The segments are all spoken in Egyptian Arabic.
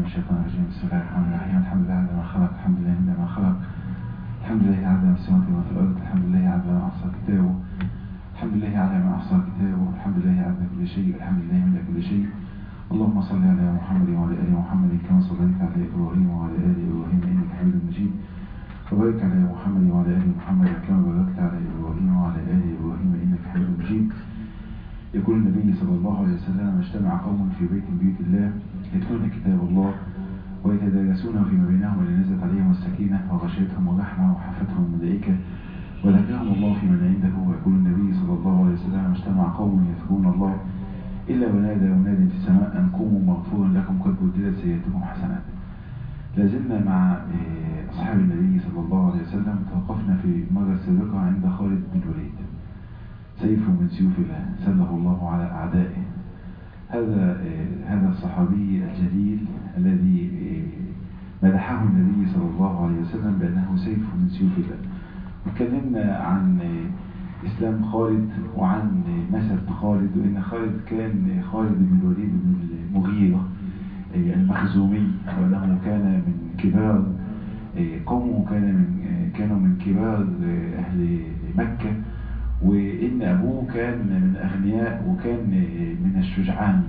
الشيطان الرجيم بسم الله الرحمن الرحيم الحمد لله على ما خلق الحمد لله على ما خلق الحمد لله على ما السماوات وما في الأرض الحمد لله على ما أحصى كتابه الحمد لله على ما أحصى كتابه الحمد لله على كل شيء الحمد لله من كل شيء اللهم صل على محمد وعلى آل محمد كما صليت على إبراهيم وعلى آل إبراهيم إنك حميد مجيد وبارك على محمد وعلى آل محمد كما باركت على إبراهيم وعلى آل إبراهيم إنك حميد مجيد يقول النبي صلى الله عليه وسلم اجتمع قوم في بيت من بيوت الله يتلون كتاب الله ويتدارسونه فيما بينهم ولنزلت عليهم السكينة وغشيتهم الرحمة وحفتهم الملائكة وذكرهم الله في من عنده ويقول النبي صلى الله عليه وسلم اجتمع قوم يذكرون الله إلا ونادى مناد في السماء أن قوموا مغفورا لكم قد بدلت سيئاتكم حسنات لازلنا مع أصحاب النبي صلى الله عليه وسلم توقفنا في مرة سابقة عند خالد بن الوليد سيف من سيوف الله سله الله على أعدائه هذا هذا الصحابي الجليل الذي مدحه النبي صلى الله عليه وسلم بأنه سيف من سيوف الله وتكلمنا عن إسلام خالد وعن نسب خالد وإن خالد كان خالد بن الوليد بن المغيرة المخزومي وأنه كان من كبار قومه كان من كانوا من كبار أهل مكة وإن أبوه كان من أغنياء وكان من الشجعان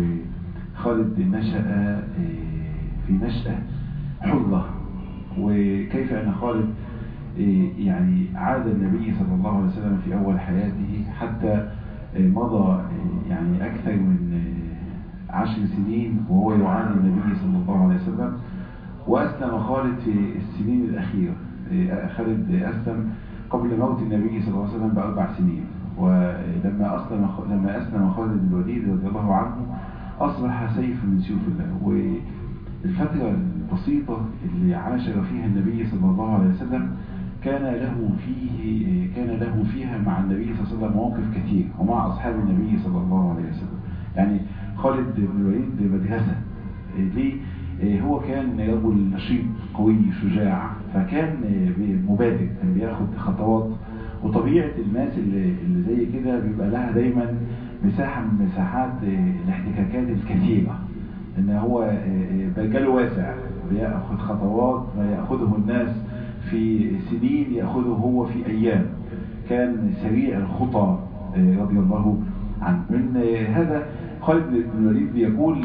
وخالد نشأ في نشأة حرة وكيف أن خالد يعني عاد النبي صلى الله عليه وسلم في أول حياته حتى مضى يعني أكثر من عشر سنين وهو يعاني النبي صلى الله عليه وسلم وأسلم خالد في السنين الأخيرة خالد أسلم قبل موت النبي صلى الله عليه وسلم بأربع سنين ولما أسلم لما أسلم خالد بن الوليد رضي الله عنه أصبح سيف من سيوف الله والفترة البسيطة اللي عاشر فيها النبي صلى الله عليه وسلم كان له فيه كان له فيها مع النبي صلى الله عليه وسلم مواقف كثير ومع أصحاب النبي صلى الله عليه وسلم يعني خالد بن الوليد مدرسة ليه؟ هو كان رجل نشيط قوي شجاع فكان مبادئ كان بياخد خطوات وطبيعة الناس اللي, اللي زي كده بيبقى لها دايما مساحة من مساحات الاحتكاكات الكثيرة ان هو مجاله واسع بياخد خطوات ما ياخده الناس في سنين ياخده هو في ايام كان سريع الخطى رضي الله عنه من هذا خالد بن الوليد بيقول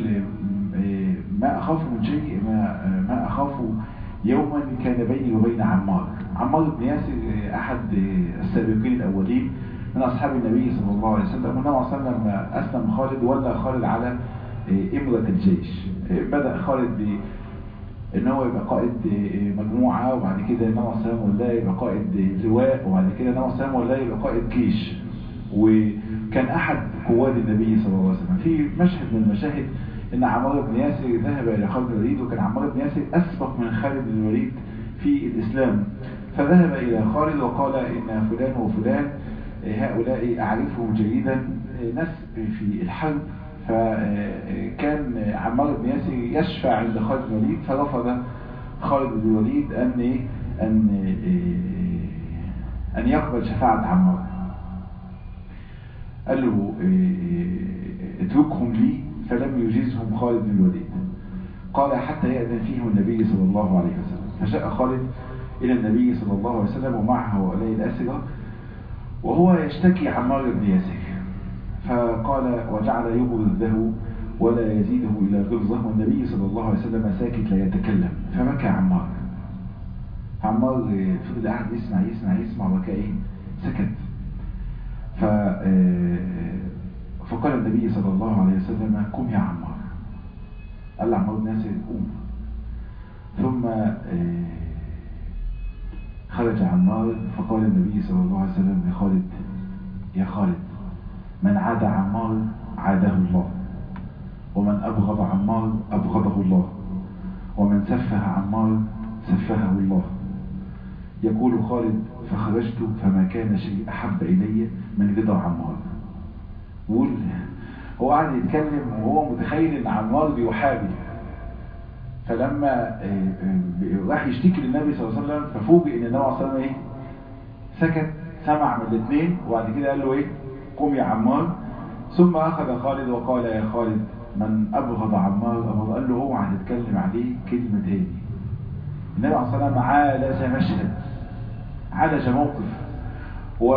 ما أخاف من شيء ما, ما أخاف يوما كان بيني وبين عمار عمار بن ياسر أحد السابقين الأولين من أصحاب النبي صلى الله عليه وسلم والنبي صلى الله عليه وسلم لما أسلم خالد ولا خالد على إمرة الجيش بدأ خالد ب ان هو يبقى قائد مجموعة وبعد كده النبي صلى الله عليه وسلم ولا يبقى قائد لواء وبعد كده النبي صلى الله عليه وسلم ولا يبقى قائد جيش وكان أحد قواد النبي صلى الله عليه وسلم في مشهد من المشاهد ان عمار بن ياسر ذهب الى خالد بن الوليد وكان عمار بن ياسر اسبق من خالد بن الوليد في الاسلام فذهب الى خالد وقال ان فلان وفلان هؤلاء اعرفهم جيدا ناس في الحرب فكان عمار بن ياسر يشفع عند خالد بن الوليد فرفض خالد بن الوليد ان ان ان يقبل شفاعة عمار قال له اتركهم لي فلم يجيزهم خالد بن الوليد قال حتى يأذن فيهم النبي صلى الله عليه وسلم فجاء خالد إلى النبي صلى الله عليه وسلم ومعه هؤلاء الأسرة وهو يشتكي عمار بن ياسر فقال وجعل يبغض له ولا يزيده إلى غلظة والنبي صلى الله عليه وسلم ساكت لا يتكلم فبكى عمار عمار فضل قاعد يسمع يسمع يسمع وكأ ايه سكت ف فقال النبي صلى الله عليه وسلم قم يا عمار قال لعمار بن ياسر قوم ثم خرج عمار فقال النبي صلى الله عليه وسلم لخالد يا خالد من عاد عمار عاده الله ومن أبغض عمار أبغضه الله ومن سفه عمار سفهه الله يقول خالد فخرجت فما كان شيء أحب إلي من رضا عمار بيقول هو قاعد يتكلم وهو متخيل ان عمار بيحابي فلما راح يشتكي للنبي صلى الله عليه وسلم ففوجئ ان النبي صلى الله عليه وسلم ايه سكت سمع من الاثنين وبعد كده قال له ايه قم يا عمار ثم اخذ خالد وقال يا خالد من ابغض عمار ابغض قال له اوعى هتكلم عليه كلمة تاني النبي عليه الصلاة والسلام عالج مشهد عالج موقف و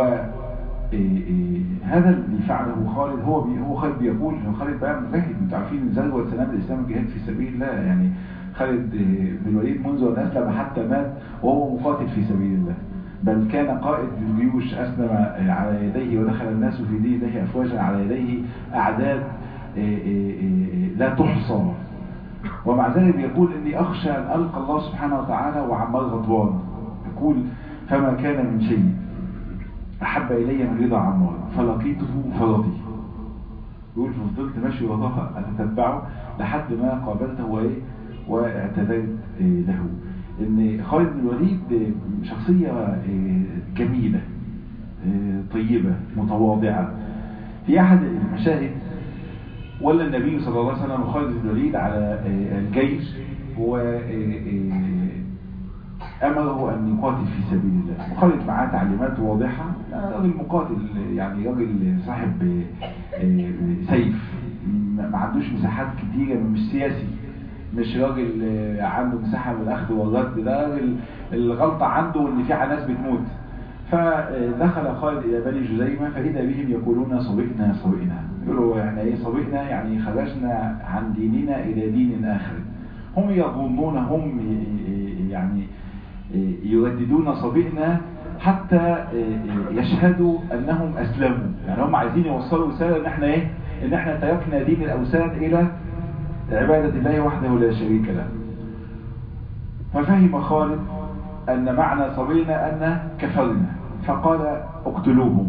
هذا اللي فعله خالد هو بي هو خالد بيقول ان خالد بقى مجاهد انتوا عارفين ان زلوه سنام الاسلام الجهاد في سبيل الله يعني خالد بن الوليد منذ ان اسلم حتى مات وهو مقاتل في سبيل الله بل كان قائد الجيوش اسلم على يديه ودخل الناس في دين الله افواجا على يديه اعداد لا تحصى ومع ذلك يقول اني اخشى ان القى الله سبحانه وتعالى وعمال غضبان يقول فما كان من شيء أحب إلي من رضا عمار فلقيته فرضي يقول ففضلت ماشي وراها أتتبعه لحد ما قابلته وإيه واعتذرت له إن خالد بن الوليد شخصية جميلة طيبة متواضعة في أحد المشاهد ولا النبي صلى الله عليه وسلم خالد بن الوليد على الجيش و أمره أن يقاتل في سبيل الله وخالد معاه تعليمات واضحة راجل مقاتل يعني راجل صاحب سيف ما عندوش مساحات كتيرة مش سياسي مش راجل عنده مساحة من الأخذ والرد ده راجل الغلطة عنده إن في ناس بتموت فدخل خالد إلى بني جزيمة فإذا بهم يقولون صبئنا صبئنا يقولوا يعني إيه صبئنا يعني خرجنا عن ديننا إلى دين آخر هم يظنون هم يعني يرددون صبئنا حتى يشهدوا انهم اسلموا يعني هم عايزين يوصلوا رساله ان احنا ايه ان احنا تركنا دين الاوثان الى عباده الله وحده لا شريك له ففهم خالد ان معنى صبينا ان كفرنا فقال اقتلوهم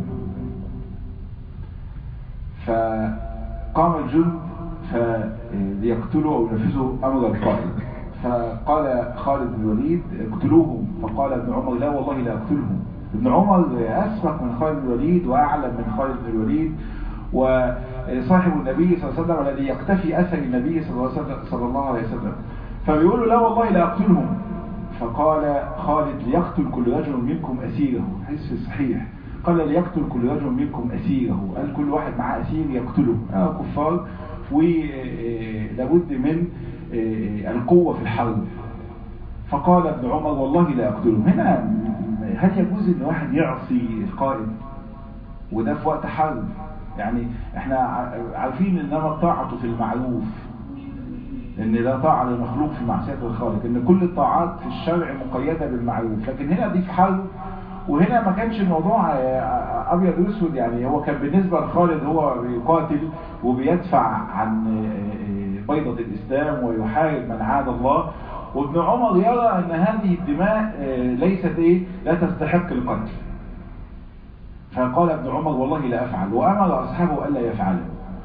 فقام الجند فليقتلوا او ينفذوا امر القائد فقال خالد بن الوليد اقتلوهم فقال ابن عمر لا والله لا اقتلهم ابن عمر اسبق من خالد بن الوليد واعلم من خالد بن الوليد وصاحب النبي صلى الله عليه وسلم الذي يقتفي اثر النبي صلى الله عليه وسلم فبيقول له لا والله لا اقتلهم فقال خالد ليقتل كل رجل منكم اسيره حديث في الصحيح قال ليقتل كل رجل منكم اسيره قال كل واحد معاه اسير يقتله آه كفار ولابد من القوة في الحرب فقال ابن عمر والله لا أقتله هنا هل يجوز ان واحد يعصي القائد وده في وقت حرب يعني احنا عارفين انما الطاعة في المعروف ان لا طاعة للمخلوق في معصية الخالق ان كل الطاعات في الشرع مقيدة بالمعروف لكن هنا دي في حرب وهنا ما كانش الموضوع ابيض واسود يعني هو كان بالنسبة لخالد هو بيقاتل وبيدفع عن بيضة الإسلام ويحارب من عاد الله وابن عمر يرى أن هذه الدماء ليست إيه لا تستحق القتل فقال ابن عمر والله لا أفعل وأمر أصحابه ألا يفعلوا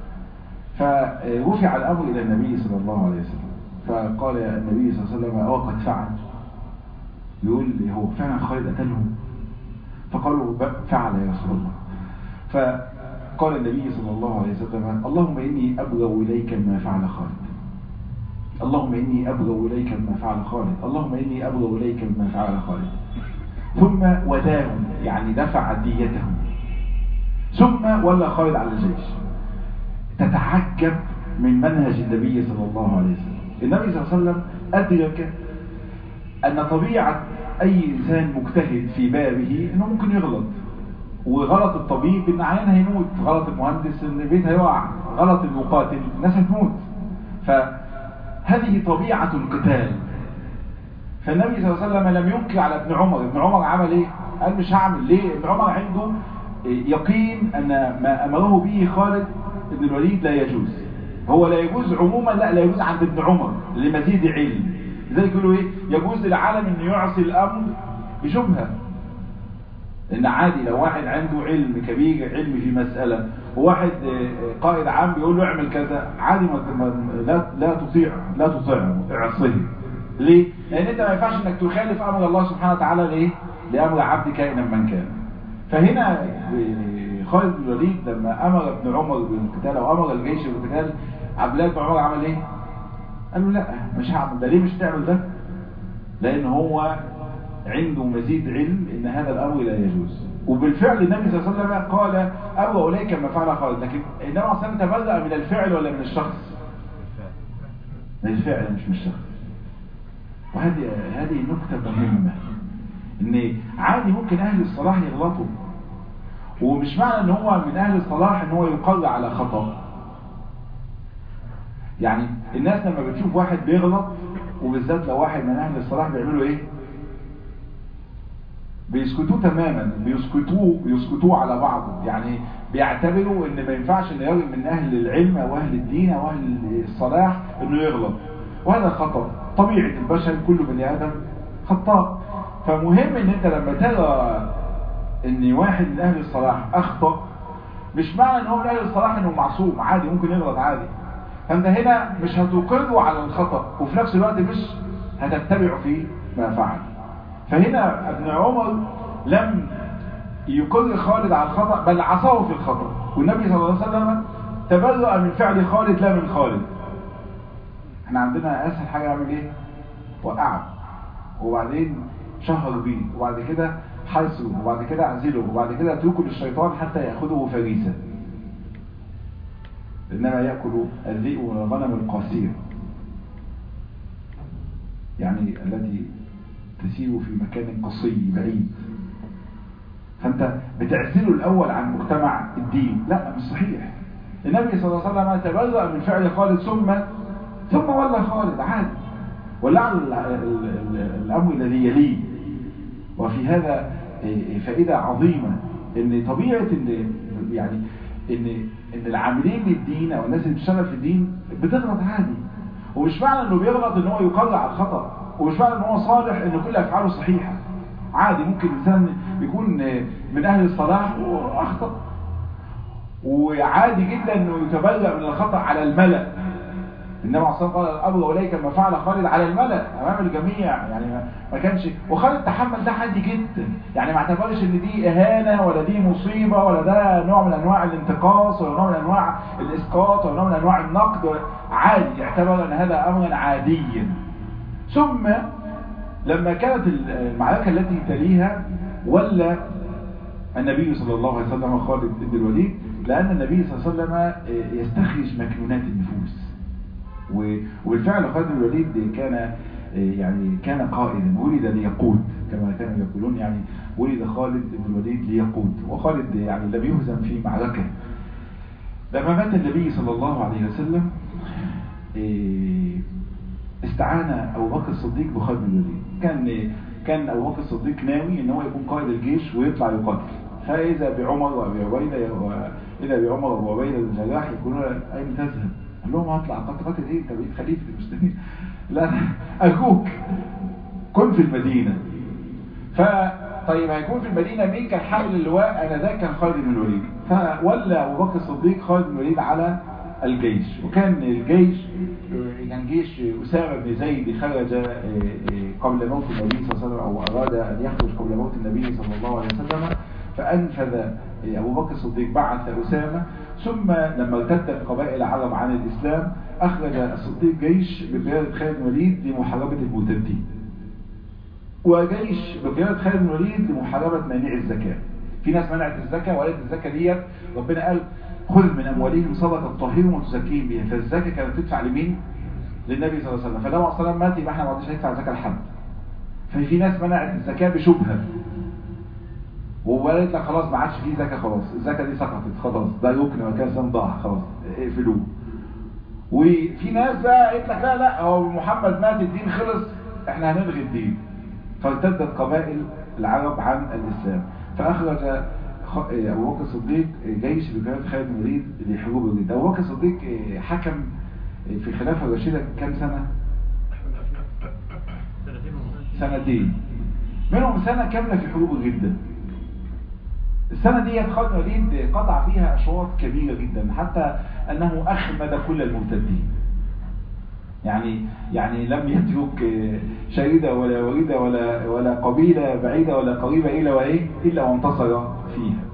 فرفع الأمر إلى النبي صلى الله عليه وسلم فقال النبي صلى الله عليه وسلم أو قد فعل يقول هو فعلا خالد قتلهم فقالوا فعل يا رسول الله فقال النبي صلى الله عليه وسلم اللهم إني أبغى إليك ما فعل خالد اللهم إني أبغى إليك ما فعل خالد اللهم إني أبغى إليك ما فعل خالد ثم وداهم يعني دفع ديتهم ثم ولى خالد على الجيش تتعجب من منهج النبي صلى الله عليه وسلم النبي صلى الله عليه وسلم أدرك أن طبيعة أي إنسان مجتهد في بابه أنه ممكن يغلط وغلط الطبيب ان عيان هيموت غلط المهندس ان البيت هيقع غلط المقاتل الناس هتموت فهذه طبيعة القتال فالنبي صلى الله عليه وسلم لم ينكر على ابن عمر ابن عمر عمل ايه قال مش هعمل ليه ابن عمر عنده يقين ان ما امره به خالد ابن الوليد لا يجوز هو لا يجوز عموما لا لا يجوز عند ابن عمر لمزيد علم لذلك يقولوا ايه يجوز للعالم انه يعصي الامر بشبهه ان عادي لو واحد عنده علم كبير علم في مسألة وواحد قائد عام بيقول له اعمل كذا عادي ما لا لا تطيع لا تطيعه اعصيه ليه؟ لان انت ما ينفعش انك تخالف امر الله سبحانه وتعالى ليه؟ لامر عبد كائنا من كان فهنا خالد بن الوليد لما امر ابن عمر بالقتال او امر الجيش بالقتال عبد الله بن عمر عمل ايه؟ قال له لا مش هعمل ده ليه مش تعمل ده؟ لان هو عنده مزيد علم ان هذا الامر لا يجوز وبالفعل النبي صلى الله عليه وسلم قال ابو اليك ما فعل خالد لكن النبي صلى الله عليه وسلم تبرأ من الفعل ولا من الشخص بالفعل مش من الشخص وهذه هذه نكتة مهمة ان عادي ممكن اهل الصلاح يغلطوا ومش معنى ان هو من اهل الصلاح ان هو يقر على خطأ يعني الناس لما بتشوف واحد بيغلط وبالذات لو واحد من اهل الصلاح بيعملوا ايه بيسكتوه تماما بيسكتوه بيسكتوه على بعض يعني بيعتبروا ان ما ينفعش ان راجل من اهل العلم او اهل الدين او اهل الصلاح انه يغلط وهذا خطأ طبيعة البشر كل بني ادم خطاء فمهم ان انت لما ترى ان واحد من اهل الصلاح اخطأ مش معنى ان هو من اهل الصلاح انه معصوم عادي ممكن يغلط عادي فانت هنا مش هتقره على الخطأ وفي نفس الوقت مش هتتبع في ما فعل فهنا ابن عمر لم يقر خالد على الخطأ بل عصاه في الخطأ والنبي صلى الله عليه وسلم تبرأ من فعل خالد لا من خالد احنا عندنا اسهل حاجة يعمل ايه وقعه وبعدين شهر بيه وبعد كده حرسه وبعد كده اعزله وبعد كده اتركه للشيطان حتى يأخذه فريسا إنما يأكل الذئب من الغنم القاسية يعني التي تسير في مكان قصي بعيد فأنت بتعزله الأول عن مجتمع الدين لا مش صحيح النبي صلى الله عليه وسلم تبرأ من فعل خالد ثم ثم ولى خالد عادي ولعل الأمر الذي يليه وفي هذا فائدة عظيمة ان طبيعة ان يعني ان ان العاملين للدين او الناس اللي بتشتغل في الدين بتغلط عادي ومش معنى انه بيغلط ان هو يقرر على الخطأ ومش معنى ان هو صالح ان كل افعاله صحيحة عادي ممكن الانسان يكون من اهل الصلاح واخطأ وعادي جدا انه يتبرأ من الخطأ على الملأ النبي عليه الصلاه قال الامر وليك ما فعل خالد على الملأ امام الجميع يعني ما كانش وخالد تحمل ده عادي جدا يعني ما اعتبرش ان دي اهانه ولا دي مصيبه ولا ده نوع من انواع الانتقاص ولا نوع من انواع الاسقاط ولا نوع من انواع النقد عادي اعتبر ان هذا امرا عاديا ثم لما كانت المعركه التي تليها ولا النبي صلى الله عليه وسلم خالد بن الوليد لان النبي صلى الله عليه وسلم يستخرج مكنونات النفوس وبالفعل خالد بن الوليد كان يعني كان قائدا ولد ليقود كما كانوا يقولون يعني ولد خالد بن الوليد ليقود وخالد يعني لم يهزم في معركة لما مات النبي صلى الله عليه وسلم استعان أبو بكر الصديق بخالد بن الوليد كان كان أبو بكر الصديق ناوي ان هو يكون قائد الجيش ويطلع يقاتل فإذا بعمر وأبي عبيدة وإذا بعمر وأبو عبيدة بن الجراح يقولون أين تذهب؟ قال لهم هطلع قاتل قاتل ايه انت بقيت خليفة المسلمين لا أرجوك كن في المدينة فطيب هيكون في المدينة مين كان حامل اللواء أنا ذاك كان خالد بن الوليد فولى أبو بكر الصديق خالد بن الوليد على الجيش وكان الجيش كان جيش أسامة بن زيد خرج قبل موت النبي صلى الله عليه وسلم أو أراد أن يخرج قبل موت النبي صلى الله عليه وسلم فأنفذ أبو بكر الصديق بعث أسامة ثم لما ارتدت قبائل العرب عن الإسلام أخرج الصديق جيش بقيادة خالد بن الوليد لمحاربة المرتدين وجيش بقيادة خالد بن الوليد لمحاربة مانع الزكاة في ناس منعت الزكاة وقالت الزكاة ديت ربنا قال خذ من أموالهم صدقة طهيرهم وتزكيهم بها فالزكاة كانت تدفع لمين؟ للنبي صلى الله عليه وسلم فلما صلى الله عليه وسلم مات يبقى احنا ما عدناش هندفع زكاة لحد ففي ناس منعت الزكاة بشبهة وقالت لك خلاص ما عادش فيه زكاة خلاص الزكاة دي سقطت خلاص ده ركن وكان ضاع خلاص اقفلوه وفي ناس بقى قالت لك لا لا هو محمد مات الدين خلص احنا هنلغي الدين فارتدت قبائل العرب عن الاسلام فاخرج ابو بكر الصديق جيش بقياده خالد بن الوليد لحروب الرد ابو بكر الصديق حكم في الخلافه الراشده كام سنه سنتين منهم سنه كامله في حروب الرده السنة دي خالد بن الوليد قطع فيها أشواط كبيرة جدا حتى أنه أخمد كل المرتدين يعني يعني لم يترك شريدة ولا وريدة ولا ولا قبيلة بعيدة ولا قريبة إلا وإيه إلا وانتصر فيها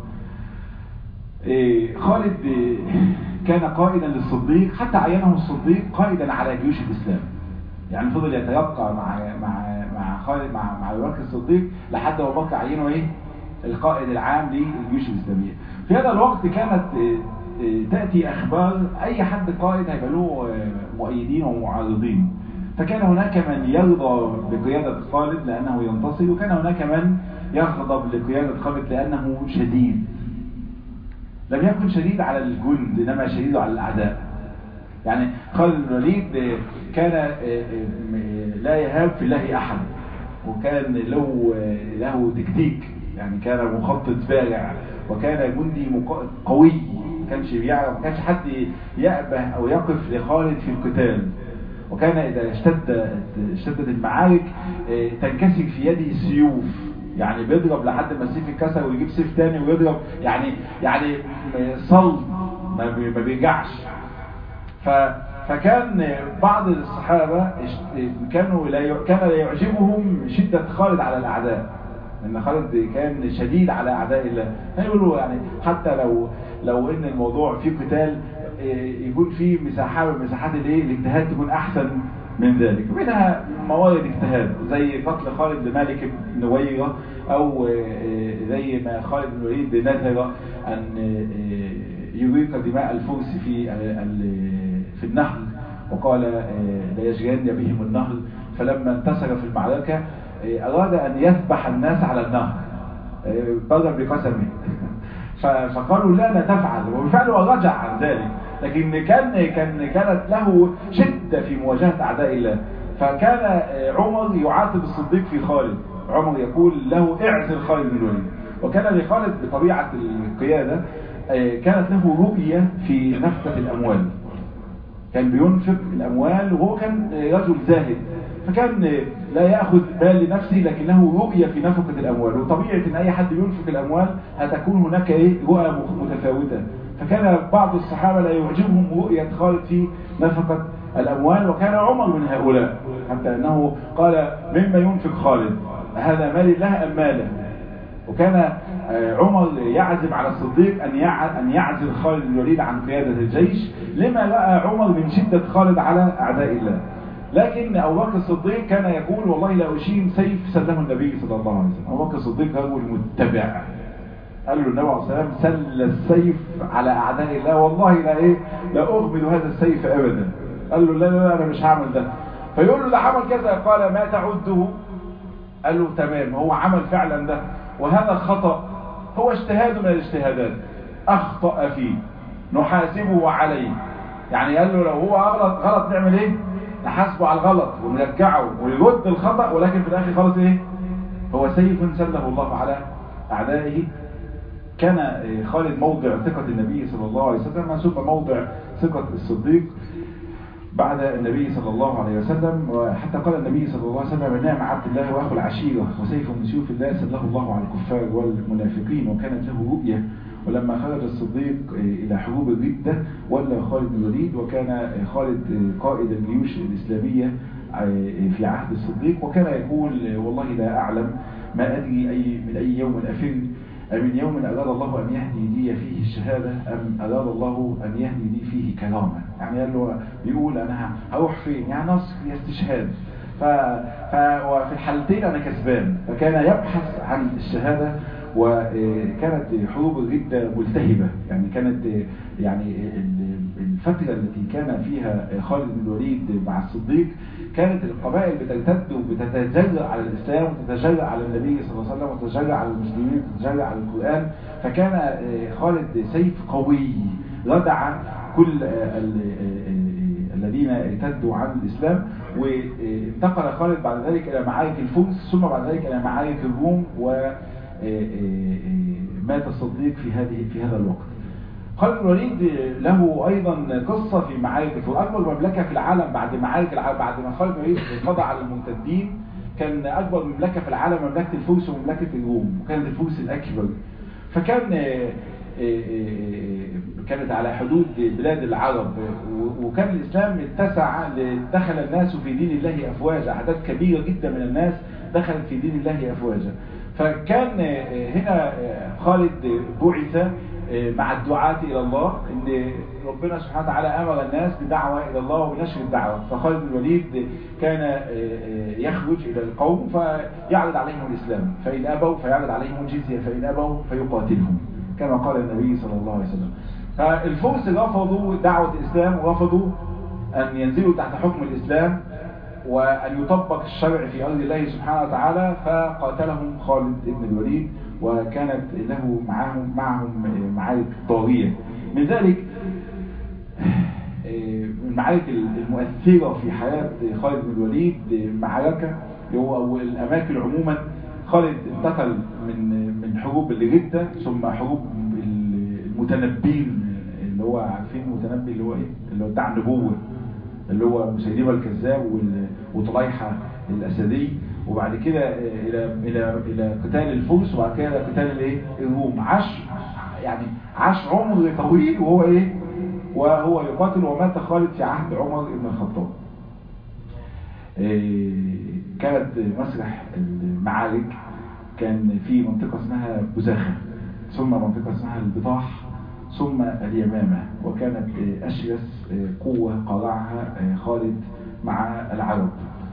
خالد كان قائدا للصديق حتى عينه الصديق قائدا على جيوش الإسلام يعني فضل يتيقع مع مع مع خالد مع مع ابو بكر الصديق لحد ابو بكر عينه ايه القائد العام للجيوش الإسلامية في هذا الوقت كانت تأتي أخبار أي حد قائد هيبقى له مؤيدين ومعارضين فكان هناك من يرضى بقيادة خالد لأنه ينتصر وكان هناك من يغضب لقيادة خالد لأنه شديد لم يكن شديد على الجند إنما شديد على الأعداء يعني خالد بن الوليد كان لا يهاب في الله أحد وكان له له تكتيك يعني كان مخطط بارع وكان جندي قوي ما كانش بيعرف ما كانش حد يأبه أو يقف لخالد في القتال وكان إذا اشتد اشتدت المعارك تنكسر في يده السيوف يعني بيضرب لحد ما السيف يتكسر ويجيب سيف تاني ويضرب يعني يعني صلب ما بيرجعش ف فكان بعض الصحابة كانوا لا كان لا يعجبهم شدة خالد على الأعداء لأن خالد كان شديد على أعداء الله فيقولوا يعني حتى لو لو إن الموضوع فيه قتال يكون فيه مساحات مساحات الايه الاجتهاد تكون أحسن من ذلك ومنها موارد اجتهاد زي قتل خالد لمالك بن نويرة أو زي ما خالد بن الوليد نذر أن يريق دماء الفرس في في النهر وقال لا يجرين بهم النهر فلما انتصر في المعركة أراد أن يذبح الناس على النهر برا بقسمه فقالوا لا لا تفعل وبالفعل هو رجع عن ذلك لكن كان كان كانت له شدة في مواجهة أعداء الله فكان عمر يعاتب الصديق في خالد عمر يقول له اعزل خالد بن الوليد وكان لخالد بطبيعة القيادة كانت له رؤية في نفقة الأموال كان بينفق الأموال وهو كان رجل زاهد فكان لا يأخذ بال لنفسه لكن له رؤية في نفقة الأموال وطبيعة أن أي حد ينفق الأموال هتكون هناك إيه رؤى متفاوتة فكان بعض الصحابة لا يعجبهم رؤية خالد في نفقة الأموال وكان عمر من هؤلاء حتى أنه قال مما ينفق خالد هذا مال الله أم ماله وكان عمر يعزم على الصديق أن أن يعزل خالد بن الوليد عن قيادة الجيش لما رأى عمر من شدة خالد على أعداء الله لكن أبو بكر الصديق كان يقول والله لا أشيم سيف سله النبي صلى الله عليه وسلم أبو بكر الصديق رجل متبع قال له النبي عليه الصلاة والسلام سل السيف على أعداء الله والله لا إيه لا أغمد هذا السيف أبدا قال له لا لا لا أنا مش هعمل ده فيقول له ده عمل كذا قال ما تعده قال له تمام هو عمل فعلا ده وهذا خطأ هو اجتهاد من الاجتهادات أخطأ فيه نحاسبه عليه يعني قال له لو هو غلط غلط نعمل ايه نحاسبه على الغلط ونرجعه ويرد الخطأ ولكن في الاخر خالص ايه هو سيف سله الله على اعدائه كان خالد موضع ثقة النبي صلى الله عليه وسلم ثم موضع ثقة الصديق بعد النبي صلى الله عليه وسلم وحتى قال النبي صلى الله عليه وسلم نعم عبد الله واخو العشيرة وسيف من سيوف الله سله الله على الكفار والمنافقين وكانت له رؤية ولما خرج الصديق إلى حروب الردة ولى خالد بن الوليد وكان خالد قائد الجيوش الإسلامية في عهد الصديق وكان يقول والله لا أعلم ما أدري أي من أي يوم أفر من يوم أراد الله أن يهدي لي فيه الشهادة أم أراد الله أن يهدي لي فيه كرامة يعني قال له بيقول أنا هروح فين يعني نصر استشهاد ف... ف... وفي الحالتين أنا كسبان فكان يبحث عن الشهادة وكانت حروب الردة ملتهبة يعني كانت يعني الفترة التي كان فيها خالد بن الوليد مع الصديق كانت القبائل بترتد وبتتجرأ على الإسلام وتتجرأ على النبي صلى الله عليه وسلم وتتجرأ على المسلمين وتتجرأ على القرآن فكان خالد سيف قوي ردع كل الذين ارتدوا عن الإسلام وانتقل خالد بعد ذلك إلى معارك الفرس ثم بعد ذلك إلى معارك الروم و مات الصديق في هذه في هذا الوقت خالد بن الوليد له ايضا قصة في معارك الفرس اكبر مملكة في العالم بعد معارك العالم بعد ما خالد بن الوليد قضى على المرتدين كان اكبر مملكة في العالم مملكة الفرس ومملكة الروم وكانت الفرس الاكبر فكان كانت على حدود بلاد العرب وكان الإسلام اتسع دخل الناس في دين الله أفواجا أعداد كبيرة جدا من الناس دخلت في دين الله أفواجا فكان هنا خالد بعث مع الدعاة إلى الله إن ربنا سبحانه وتعالى أمر الناس بدعوة إلى الله وبنشر الدعوة فخالد بن الوليد كان يخرج إلى القوم فيعرض عليهم الإسلام فإن أبوا فيعرض عليهم الجزية فإن أبوا فيقاتلهم كما قال النبي صلى الله عليه وسلم فالفرس رفضوا دعوة الإسلام ورفضوا أن ينزلوا تحت حكم الإسلام وأن يطبق الشرع في أرض الله سبحانه وتعالى فقاتلهم خالد بن الوليد وكانت له معهم معهم معارك طاغية من ذلك من المعارك المؤثرة في حياة خالد بن الوليد معركة هو الأماكن عموما خالد انتقل من من حروب الردة ثم حروب المتنبين اللي هو عارفين المتنبي اللي هو ايه اللي هو بتاع النبوة اللي هو مسيلمة الكذاب وطليحة الأسدي وبعد كده إلى إلى إلى قتال الفرس وبعد كده إلى قتال الايه الروم عاش يعني عاش عمر طويل وهو ايه وهو يقاتل ومات خالد في عهد عمر بن الخطاب كانت مسرح المعارك كان في منطقة اسمها بزاخة ثم منطقة اسمها البطاح ثم اليمامة وكانت أشرس قوة قرعها خالد مع العرب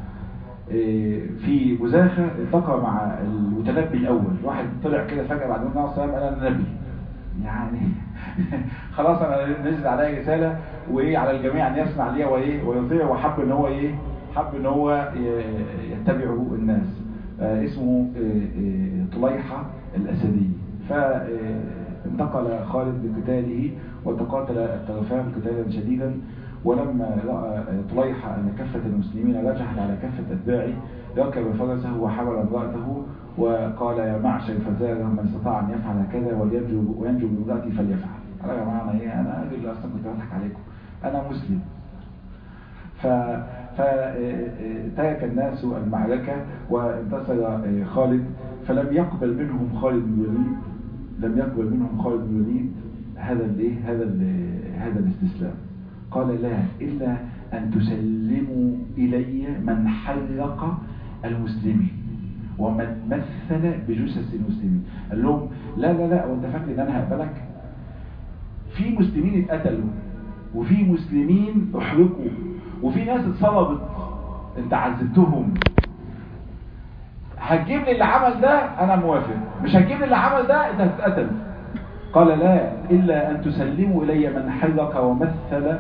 في بزاخة التقى مع المتنبي الأول واحد طلع كده فجأة بعد ما السلام قال أنا نبي يعني خلاص أنا نزل عليا رسالة وإيه على الجميع أن يسمع لي وإيه ويطيع وحب إن هو إيه حب إن هو يتبعه الناس اسمه طليحة الأسدي فانتقل خالد بقتاله وتقاتل الطرفان قتالا شديدا ولما رأى طليحة أن كفة المسلمين رجحت على كفة أتباعه ركب فرسه وحمل امرأته وقال يا معشر فتاة من استطاع أن يفعل كذا وينجو وينجو بامرأتي فليفعل قال يا جماعة أنا إيه أنا أجل أصلا كنت بضحك عليكم أنا مسلم ف فترك الناس المعركة وانتصر خالد فلم يقبل منهم خالد بن الوليد لم يقبل منهم خالد بن الوليد هذا الايه هذا هذا الاستسلام قال لا إلا أن تسلموا إلي من حرق المسلمين ومن مثل بجثث المسلمين قال لهم لا لا لا وانت فاكر ان انا هقبلك في مسلمين اتقتلوا وفي مسلمين احرقوا وفي ناس اتصلبت انت عذبتهم هتجيب لي اللي عمل ده انا موافق مش هتجيب لي اللي عمل ده انت هتتقتل قال لا الا ان تسلموا الي من حرق ومثل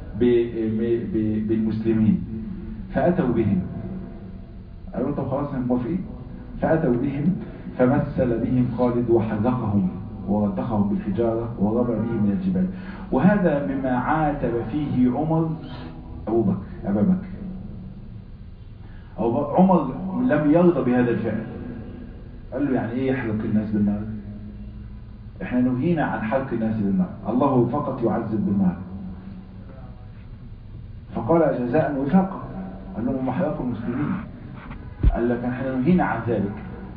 بالمسلمين فاتوا بهم قالوا طب خلاص احنا موافقين فاتوا بهم فمثل بهم خالد وحرقهم ورتخهم بالحجارة ورمى بهم من الجبال وهذا مما عاتب فيه عمر أبو بكر أبا بكر أو عمر لم يرضى بهذا الفعل قال له يعني ايه يحرق الناس بالنار احنا نهينا عن حرق الناس بالنار الله فقط يعذب بالنار فقال جزاء وفاقا قال لهم هم حرقوا المسلمين قال لك احنا نهينا عن ذلك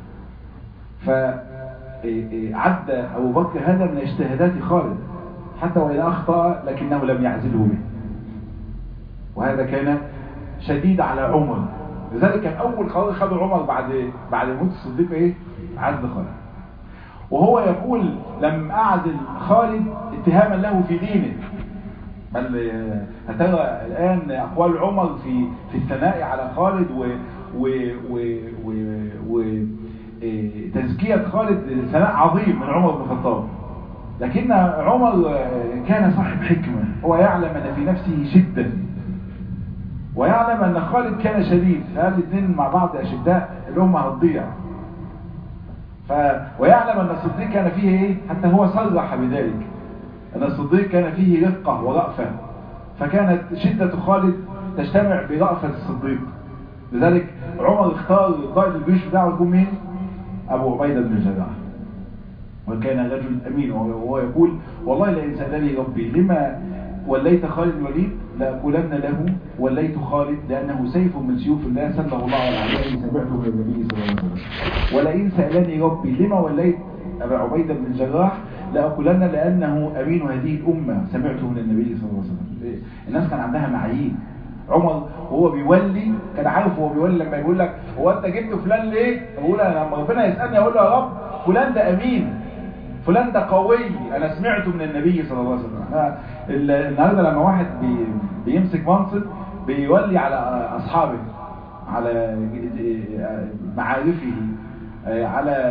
فعد أبو بكر هذا من اجتهادات خالد حتى وإن أخطأ لكنه لم يعزله به وهذا كان شديد على عمر لذلك كان أول قرار خده عمر بعد بعد موت الصديق إيه؟ عزل خالد وهو يقول لم أعزل خالد اتهاما له في دينه بل هترى الآن أقوال عمر في في الثناء على خالد و و و و, و تزكية خالد ثناء عظيم من عمر بن الخطاب لكن عمر كان صاحب حكمة هو يعلم أن في نفسه شدة ويعلم أن خالد كان شديد فهذه الاثنين مع بعض أشداء الأمة هتضيع ف... ويعلم أن الصديق كان فيه إيه حتى هو صرح بذلك أن الصديق كان فيه رقة ورأفة فكانت شدة خالد تجتمع برأفة الصديق لذلك عمر اختار قائد الجيش بتاعه يكون مين أبو عبيدة بن الجراح وكان رجل أمين وهو يقول والله لئن سألني ربي لما وليت خالد الوليد لأقولن له وليت خالد لأنه سيف من سيوف الله سله الله على عليه سمعته من النبي صلى الله عليه وسلم ولئن سألني ربي لما وليت أبا عبيدة بن الجراح لأقولن لأنه أمين هذه الأمة سمعته من النبي صلى الله عليه وسلم الناس كان عندها معايير عمر وهو بيولي كان عارف هو بيولي لما يقول لك هو انت جبت فلان ليه بقول انا لما ربنا يسالني اقول له يا رب فلان ده امين فلان ده قوي انا سمعته من النبي صلى الله عليه وسلم النهارده لما واحد بي بيمسك منصب بيولي على اصحابه على معارفه على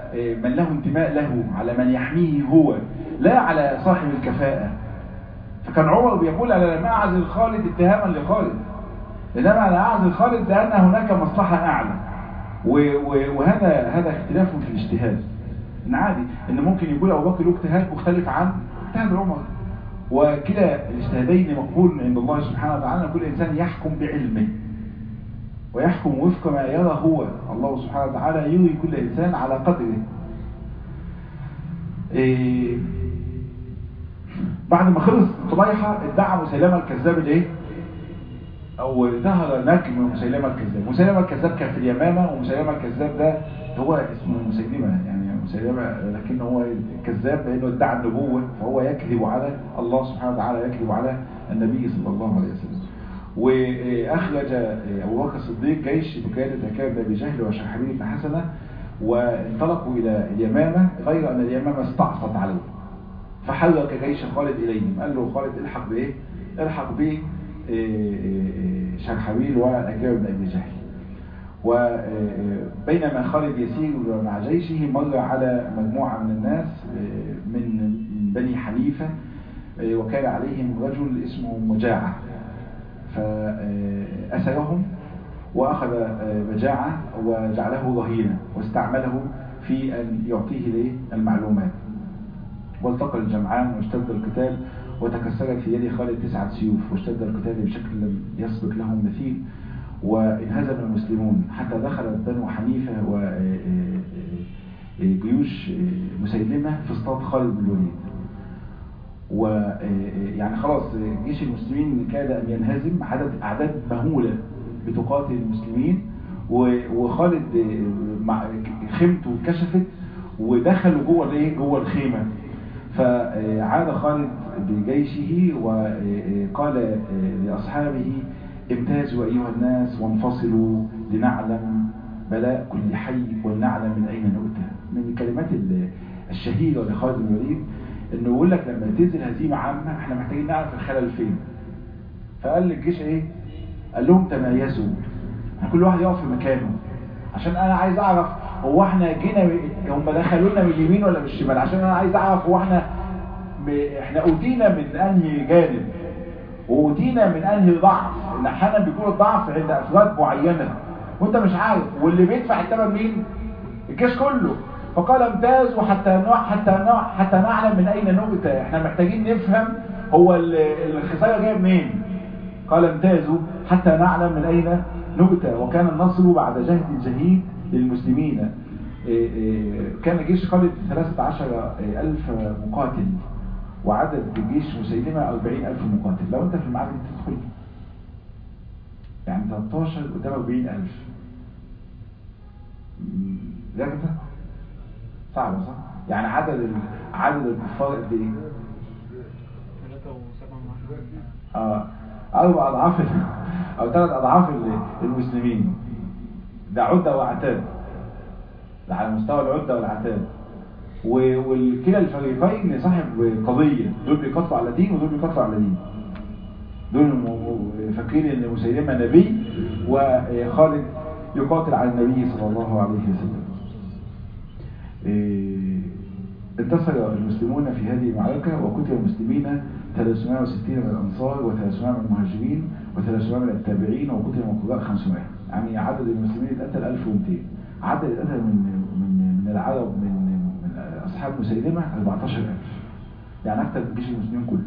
من له انتماء له على من يحميه هو لا على صاحب الكفاءة فكان عمر بيقول أنا لم أعزل خالد اتهاما لخالد إنما أنا أعزل خالد لأن هناك مصلحة أعلى وهذا هذا اختلاف في الاجتهاد إن عادي إن ممكن يقول أبو بكر له اجتهاد مختلف عن اجتهاد عمر وكلا الاجتهادين مقبول عند الله سبحانه وتعالى كل إنسان يحكم بعلمه ويحكم وفق ما يرى هو الله سبحانه وتعالى يري كل إنسان على قدره إيه بعد ما خلص طليحة ادعى مسيلمة الكذاب الايه او ظهر نجم مسيلمة الكذاب مسيلمة الكذاب كان في اليمامة ومسيلمة الكذاب ده هو اسمه مسيلمة يعني مسيلمة لكنه هو كذاب لانه ادعى النبوة فهو يكذب على الله سبحانه وتعالى يكذب على النبي صلى الله عليه وسلم واخرج ابو بكر الصديق جيش بقياده كعب بن جهل وشرحبيل بن حسنه وانطلقوا الى اليمامه غير ان اليمامه استعصت عليه فحرك جيش خالد اليهم قال له خالد الحق بايه الحق ب شرحبيل وأكاب بن ابي جهل وبينما خالد يسير مع جيشه مر على مجموعه من الناس من بني حنيفه وكان عليهم رجل اسمه مجاعه فأسرهم وأخذ مجاعة وجعله رهينا واستعمله في أن يعطيه المعلومات والتقى الجمعان واشتد القتال وتكسرت في يد خالد تسعة سيوف واشتد القتال بشكل لم يسبق لهم مثيل وانهزم المسلمون حتى دخلت بنو حنيفة وجيوش مسيلمة في اصطاد خالد بن الوليد ويعني خلاص جيش المسلمين كاد أن ينهزم عدد أعداد مهولة بتقاتل المسلمين وخالد خيمته اتكشفت ودخلوا جوه الايه جوه الخيمه فعاد خالد بجيشه وقال لاصحابه امتازوا ايها الناس وانفصلوا لنعلم بلاء كل حي ولنعلم من اين نؤتى من الكلمات الشهيره لخالد بن الوليد انه يقول لك لما تنزل هزيمه عامه احنا محتاجين نعرف الخلل فين فقال للجيش ايه قال لهم تميزوا كل واحد يقف في مكانه عشان انا عايز اعرف هو احنا جينا هم دخلوا لنا من اليمين ولا من الشمال عشان انا عايز اعرف هو احنا ب... احنا اوتينا من انهي جانب واوتينا من انهي ضعف ان احيانا بيكون الضعف عند افراد معينه وانت مش عارف واللي بيدفع الثمن مين الجيش كله فقال امتازوا حتى نوع حتى نوع حتى نعلم من اين نؤتى احنا محتاجين نفهم هو الخساره جايه منين قال امتازوا حتى نعلم من اين نؤتى وكان النصر بعد جهد جهيد للمسلمين كان جيش خالد 13 ألف مقاتل وعدد جيش مسيلمة 40 ألف مقاتل لو أنت في المعركة تدخل يعني 13 قدام 40 ألف لكن صعبة صح؟ يعني عدد ال... عدد الكفار قد ايه؟ اه أربع أضعاف أو ثلاث أضعاف المسلمين ده عدة وعتاد ده على مستوى العدة والعتاد وكلا الفريقين صاحب قضية دول بيقاتلوا على دين ودول بيقاتلوا على دين دول فاكرين ان مسيلمة نبي وخالد يقاتل على النبي صلى الله عليه وسلم انتصر المسلمون في هذه المعركة وقتل المسلمين 360 من الأنصار و300 من المهاجرين و300 من التابعين وقتل من القراء 500 يعني عدد المسلمين اتقتل 1200 عدد القتل من من من العرب من من أصحاب مسيلمة 14000 يعني أكثر من جيش المسلمين كله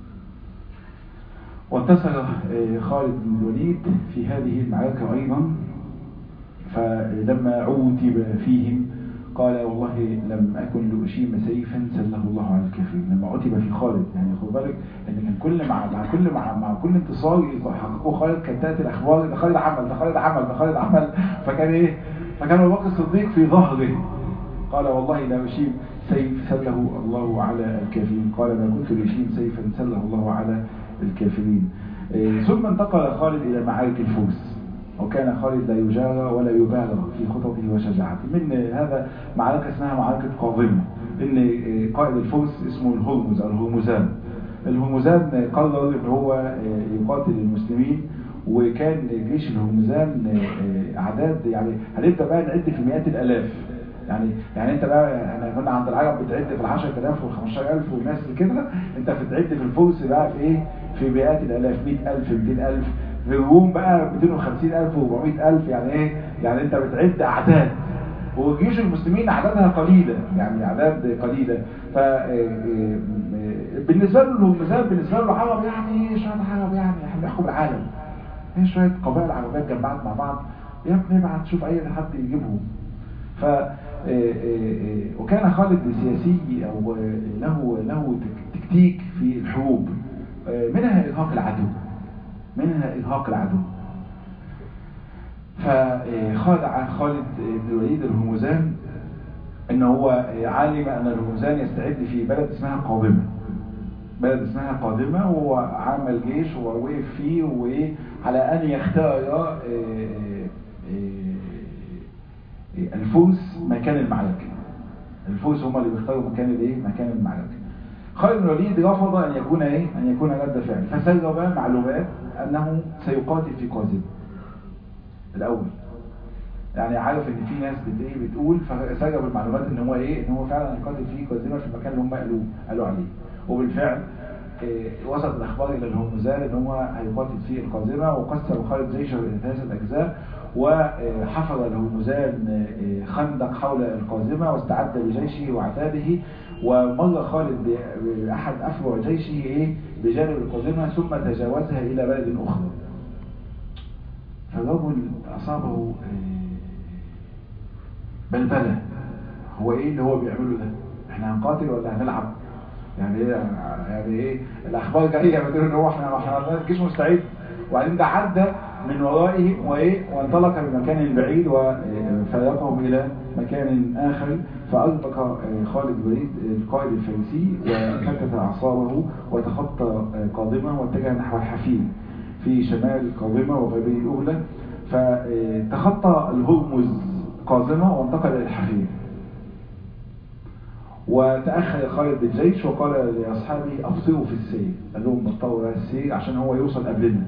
وانتصر خالد بن الوليد في هذه المعركة أيضا فلما عوتب فيهم قال والله لم أكن لأشيم سيفا سله الله على الكافرين لما عتب في خالد يعني خد بالك ان كان كل مع مع كل مع, مع كل انتصار يحققه خالد كانت تاتي الاخبار ده خالد عمل ده خالد عمل ده خالد عمل فكان ايه فكان ابو بكر الصديق في ظهره قال والله لا أشيم سيف سله الله على الكافرين قال ما كنت لأشيم سيفا سله الله على الكافرين إيه ثم انتقل خالد إلى معارك الفرس وكان خالد لا يجارى ولا يبالغ في خططه وشجاعته من هذا معركة اسمها معركة قاضمة ان قائد الفرس اسمه الهرمز او الهرمزان الهرمزان قرر ان هو يقاتل المسلمين وكان جيش الهرمزان اعداد يعني هنبدا بقى نعد في مئات الالاف يعني يعني انت بقى احنا كنا عند العرب بتعد في ال 10000 وال 15000 والناس كده انت بتعد في الفرس بقى في ايه في مئات الالاف 100000 200000 في الروم بقى 250000 و400000 يعني ايه يعني انت بتعد اعداد وجيوش المسلمين اعدادها قليله يعني اعداد قليله ف بالنسبه له الهمزان بالنسبه له العرب يعني شويه عرب يعني احنا بنحكم العالم هي شويه قبائل عربيات جمعت مع بعض يا ابني ابعت شوف اي حد يجيبهم ف وكان خالد سياسي او له له تكتيك في الحروب منها ارهاق العدو منها ارهاق العدو فخادع خالد بن الوليد الهرمزان ان هو علم ان الهرمزان يستعد في بلد اسمها قادمه بلد اسمها قادمه وهو عمل جيش ووقف فيه وعلى ان يختار الفوس مكان المعركه الفوس هم اللي بيختاروا مكان الايه مكان المعركه خالد بن الوليد رفض ان يكون ايه ان يكون رد فعل فسرب معلومات انه سيقاتل في قادمه الاول يعني عارف ان في ناس بت ايه بتقول فسرب المعلومات ان هو ايه ان هو فعلا هيقاتل في قادمه في المكان اللي هم قالوا قالوا عليه وبالفعل إيه وصلت الاخبار الى الهرمزان ان هو هيقاتل في القادمه وقسم خالد جيشه الى ثلاثه اجزاء وحفر الهرمزان خندق حول القازمة واستعد بجيشه وعتاده ومر خالد بأحد أفرع جيشه إيه بجانب القازمة ثم تجاوزها إلى بلد أخرى فالرجل أصابه بلبلة هو إيه اللي هو بيعمله ده احنا هنقاتل ولا هنلعب يعني ايه يعني ايه الاخبار جايه بتقول ان هو احنا احنا الجيش مستعد وبعدين ده عدى من ورائه وايه وانطلق بمكان بعيد وفارقهم الى مكان اخر فأطلق خالد الوليد القائد الفارسي وكتت اعصابه وتخطى قادمه واتجه نحو الحفيل في شمال قادمه وغربي الاولى فتخطى الهرمز قازمه وانتقل الى الحفيل وتأخر خالد بالجيش وقال لأصحابه أبصروا في السير قال لهم بطلوا السير عشان هو يوصل قبلنا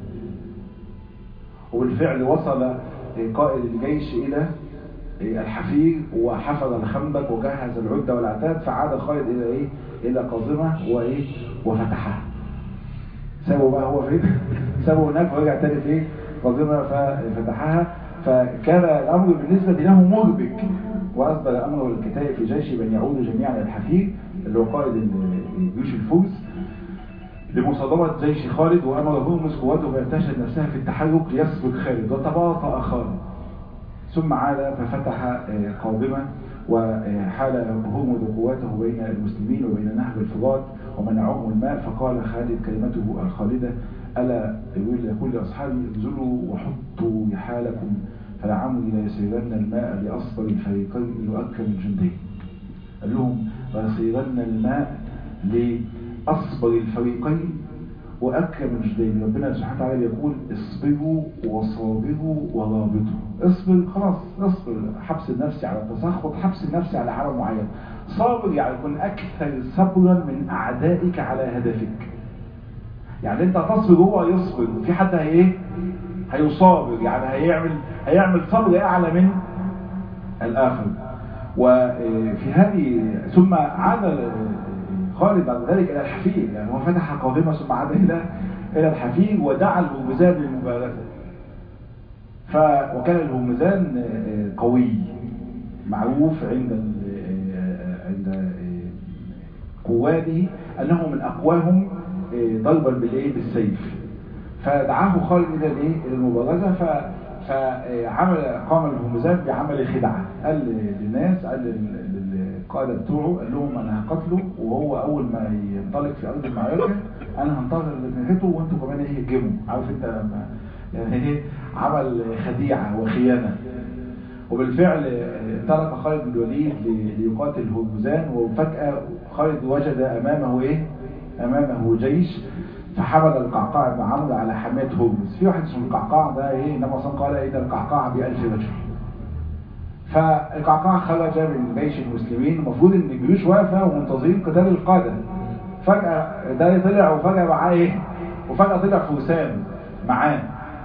وبالفعل وصل قائد الجيش إلى الحفير وحفر الخندق وجهز العدة والعتاد فعاد خالد إلى إيه؟ إلى قازمة وإيه؟ وفتحها سابوا بقى هو فين؟ سابوا هناك ورجع تاني في قازمة ففتحها فكان الأمر بالنسبة له مربك وأصدر الأمر والكتائب في جيش بن يعود جميعا إلى الحفير اللي هو قائد جيوش الفرس لمصادمة جيش خالد وأمر هرمز قواته فيرتشد نفسها في التحرك ليسبق خالد وتباطأ خالد ثم عاد ففتح قادمة وحال هرمز قواته بين المسلمين وبين نهر الفرات ومنعهم الماء فقال خالد كلمته الخالدة ألا يقول لأصحابي انزلوا وحطوا رحالكم فلعمري ليسيرن الماء لأصبر الفريقين لأكرم الجندين قال لهم ليسيرن الماء لأصبر الفريقين وأكرم الجندين ربنا سبحانه وتعالى يقول اصبروا وصابروا ورابطوا اصبر خلاص اصبر حبس النفس على التسخط حبس النفس على عمل معين صابر يعني يكون أكثر صبرا من أعدائك على هدفك يعني انت تصبر هو يصبر في حد هي ايه هيصابر يعني هيعمل هيعمل صبر اعلى من الاخر وفي هذه ثم عاد خالد بعد ذلك الى الحفير يعني هو فتح قادمه ثم عاد الى الى الحفير ودعا الهرمزان للمبارزه ف وكان الهرمزان قوي معروف عند عند قواده انه من اقواهم ضربا بالايه بالسيف فدعاه خالد الى الايه الى المبارزه ف فعمل قام الهرمزان بعمل خدعه قال للناس قال للقاده بتوعه قال لهم انا هقتله وهو اول ما ينطلق في ارض المعركه انا هنتظر لنهايته وانتوا كمان ايه هتجيبوا عارف انت لما يعني ايه عمل خديعه وخيانه وبالفعل ترك خالد بن الوليد ليقاتل هرمزان وفجاه خالد وجد امامه ايه امامه جيش فحمل القعقاع بن عمرو على حماة هرمز في واحد اسمه القعقاع ده ايه انما صلى قال ان القعقاع بألف رجل فالقعقاع خرج من جيش المسلمين المفروض ان الجيوش واقفه ومنتظرين قتال القاده فجاه ده طلع وفجاه معاه ايه وفجاه طلع فرسان معاه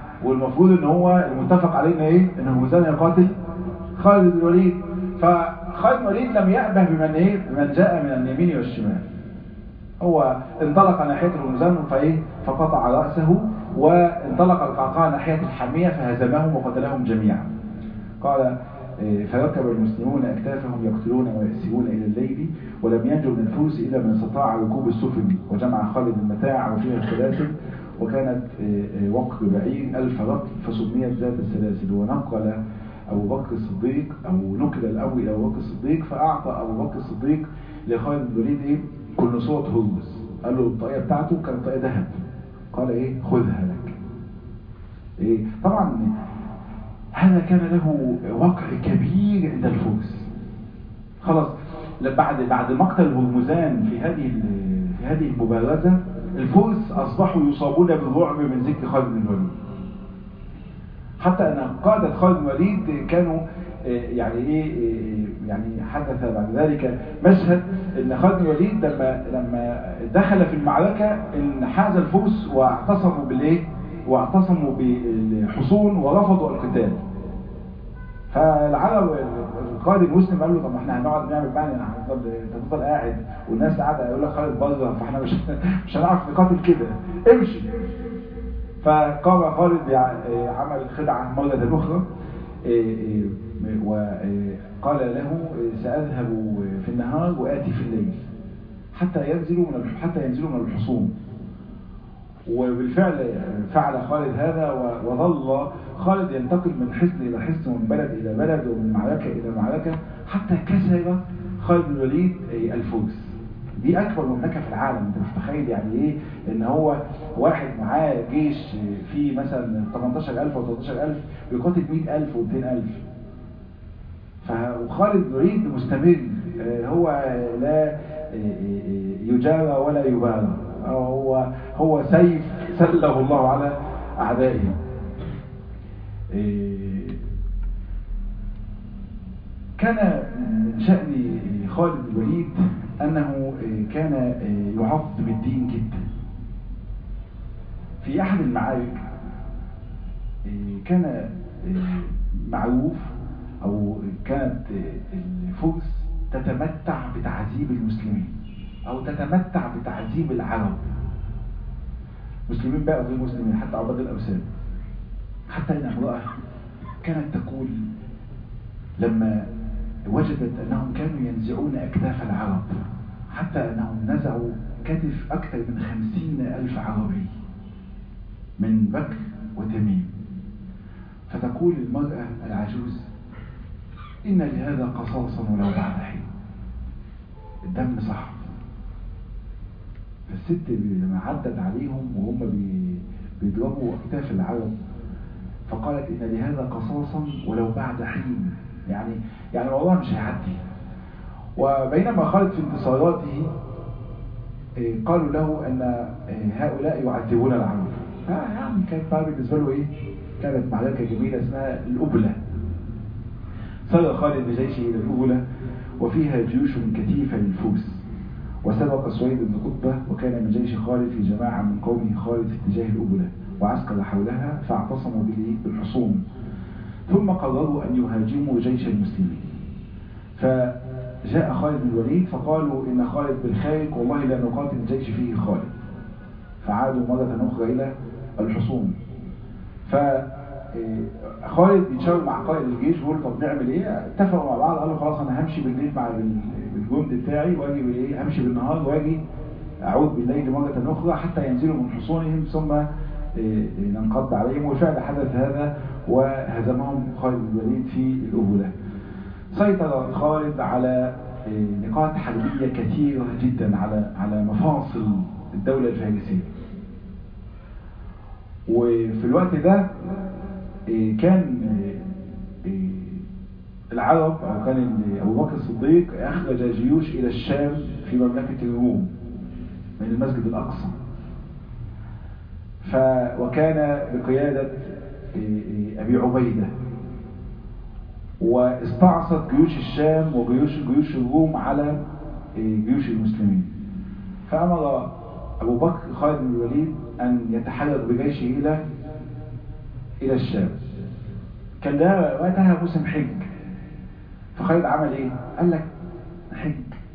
والمفروض ان هو المتفق عليه ان ايه ان هرمزان يقاتل خالد بن الوليد فخالد بن الوليد لم يأبه بمن ايه بمن جاء من اليمين والشمال هو انطلق ناحية الهمزان فايه فقطع رأسه وانطلق القعقاع ناحية الحمية فهزمهم وقتلهم جميعا قال فركب المسلمون أكتافهم يقتلون ويأسرون إلى الليل ولم ينجو من الفوس إلا من استطاع ركوب السفن وجمع خالد المتاع وفيها السلاسل وكانت وقت بعير ألف رطل فسميت ذات السلاسل ونقل أبو بكر الصديق أو نقل الأول إلى أبو بكر الصديق فأعطى أبو بكر الصديق لخالد بن الوليد إيه كل صوت هرمز قال له الطاقية بتاعته كانت طاقية ذهب قال إيه خذها لك إيه طبعا هذا كان له وقع كبير عند الفرس خلاص بعد بعد مقتل هرمزان في هذه في هذه المبارزة الفرس أصبحوا يصابون بالرعب من ذكر خالد بن الوليد حتى أن قادة خالد بن الوليد كانوا يعني ايه يعني حدث بعد ذلك مشهد ان خالد بن الوليد لما لما دخل في المعركة انحاز الفرس واعتصموا بالايه واعتصموا بالحصون ورفضوا القتال فالعرب القائد المسلم قال له طب احنا هنقعد نعمل بقى هنفضل انت تفضل قاعد والناس قاعده يقول لك خالد بره فاحنا مش مش هنعرف نقاتل كده امشي فقام خالد عمل خدعه مره اخرى وقال له ساذهب في النهار واتي في الليل حتى ينزلوا من حتى ينزلوا من الحصون وبالفعل فعل خالد هذا وظل خالد ينتقل من حصن إلى حصن ومن بلد إلى بلد ومن معركة إلى معركة حتى كسر خالد بن الوليد الفرس دي أكبر مملكة في العالم أنت مش متخيل يعني إيه إن هو واحد معاه جيش فيه مثلا 18000 أو 13000 بيقاتل 100000 و200000 فخالد بن الوليد مستمر هو لا يجارى ولا يبارى هو هو سيف سله الله على أعدائه كان من شأن خالد بن الوليد أنه كان يعظم الدين جدا في أحد المعارك كان معروف أو كانت الفرس تتمتع بتعذيب المسلمين أو تتمتع بتعذيب العرب مسلمين بقى غير مسلمين حتى عباد الأوثان حتى إن امرأة كانت تقول لما وجدت أنهم كانوا ينزعون أكتاف العرب حتى أنهم نزعوا كتف أكثر من خمسين ألف عربي من بكر وتميم فتقول المرأة العجوز إن لهذا قصاصا ولو بعد حين الدم صح فالست لما عدت عليهم وهم بيضربوا أكتاف العرب فقالت إن لهذا قصاصا ولو بعد حين يعني يعني والله مش هيعدي وبينما خالد في انتصاراته قالوا له أن هؤلاء يعذبون العرب يعني كانت بقى بالنسبة له إيه كانت معركة جميلة اسمها الأبلة سار خالد بجيشه إلى الأبلة وفيها جيوش كثيفة للفوس وسبق سويد بن قطبة وكان من جيش خالد في جماعة من قومه خالد في اتجاه الأبلة وعسكر حولها فاعتصموا بالحصون ثم قرروا أن يهاجموا جيش المسلمين فجاء خالد بن الوليد فقالوا إن خالد بالخارج والله لا نقاتل الجيش فيه خالد فعادوا مرة أخرى إلى الحصون فخالد بيتشاور مع قائد الجيش بيقول طب نعمل ايه اتفقوا مع بعض قالوا خلاص انا همشي بالليل مع بالجند بتاعي واجي بايه همشي بالنهار واجي اعود بالليل مرة اخرى حتى ينزلوا من حصونهم ثم ننقض عليهم وفعلا حدث هذا وهزمهم خالد بن الوليد في الأبولة سيطر خالد على نقاط حربية كثيرة جدا على على مفاصل الدولة الفارسية وفي الوقت ده كان العرب أو كان أبو بكر الصديق أخرج جيوش إلى الشام في مملكة الروم من المسجد الأقصى ف وكان بقيادة أبي عبيدة واستعصت جيوش الشام وجيوش جيوش الروم على جيوش المسلمين فأمر أبو بكر خالد بن الوليد أن يتحرك بجيشه إلى إلى الشام كان ده وقتها موسم حج خالد عمل ايه قال لك حج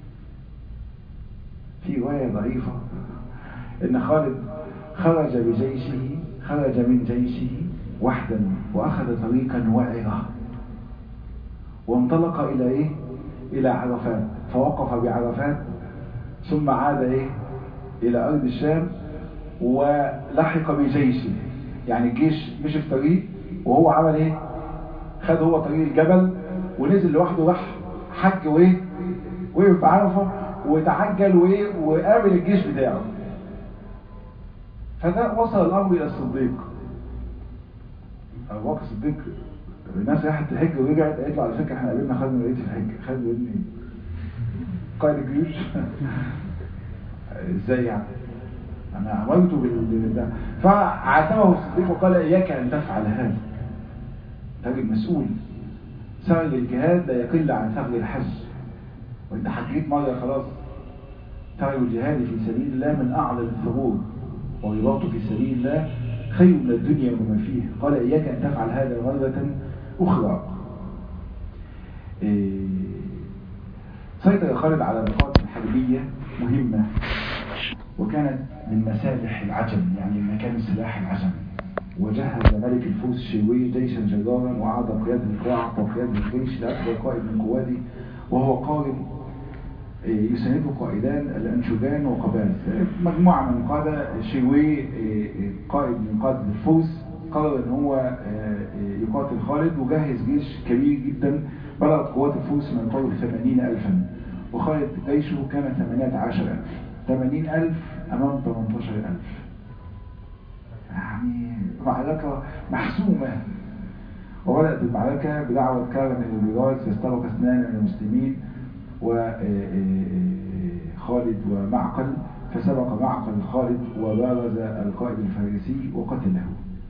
في رواية ضعيفة ان خالد خرج بجيشه خرج من جيشه وحدا واخذ طريقا وعرا وانطلق الى ايه الى عرفات فوقف بعرفات ثم عاد ايه الى ارض الشام ولحق بجيشه يعني الجيش مشي في طريق وهو عمل ايه خد هو طريق الجبل ونزل لوحده راح حج وايه وقف في عرفه وتعجل وايه وقابل الجيش بتاعه فده وصل الامر الى الصديق ابو بكر الصديق الناس راحت تحج ورجعت قالت له على فكره احنا قابلنا خالد بن في الحج خالد بن قائد الجيوش ازاي يعني انا امرته بال ده فعاتبه الصديق وقال اياك ان تفعل هذا راجل مسؤول ثغر الجهاد لا يقل عن ثغر الحج وانت حجيت مره خلاص ثغر الجهاد في سبيل الله من اعظم الثغور ورباطه في سبيل الله خير من الدنيا وما فيها قال اياك ان تفعل هذا مره اخرى إيه سيطر خالد على نقاط حربيه مهمه وكانت من مسالح العجم يعني مكان سلاح العجم وجهز ملك الفوس الشيوي جيشا جدارا وأعطى قيادة وأعطى قيادة الجيش لأكبر قائد من قواته وهو قائد يسانده قائدان الأنشوجان وقباز مجموعة من القادة شيوي قائد من قادة الفوس قرر ان هو يقاتل خالد وجهز جيش كبير جدا بلغت قوات الفوس من قوة ثمانين ألفا وخالد جيشه كان ثمانية عشر ألف ثمانين ألف أمام 18 ألف يعني معركة محسومة وبدأت المعركة بدعوة كارن البراز فاستبق اثنان من المسلمين وخالد ومعقل فسبق معقل خالد وبارز القائد الفارسي وقتله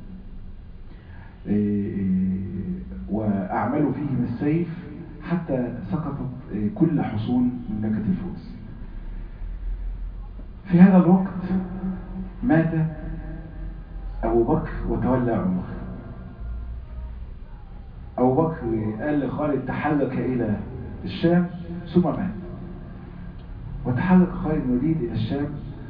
وأعملوا فيهم السيف حتى سقطت كل حصون مملكة الفرس في هذا الوقت مات أبو بكر وتولى عمر أبو بكر قال لخالد تحرك إلى الشام ثم مات وتحرك خالد بن الوليد إلى الشام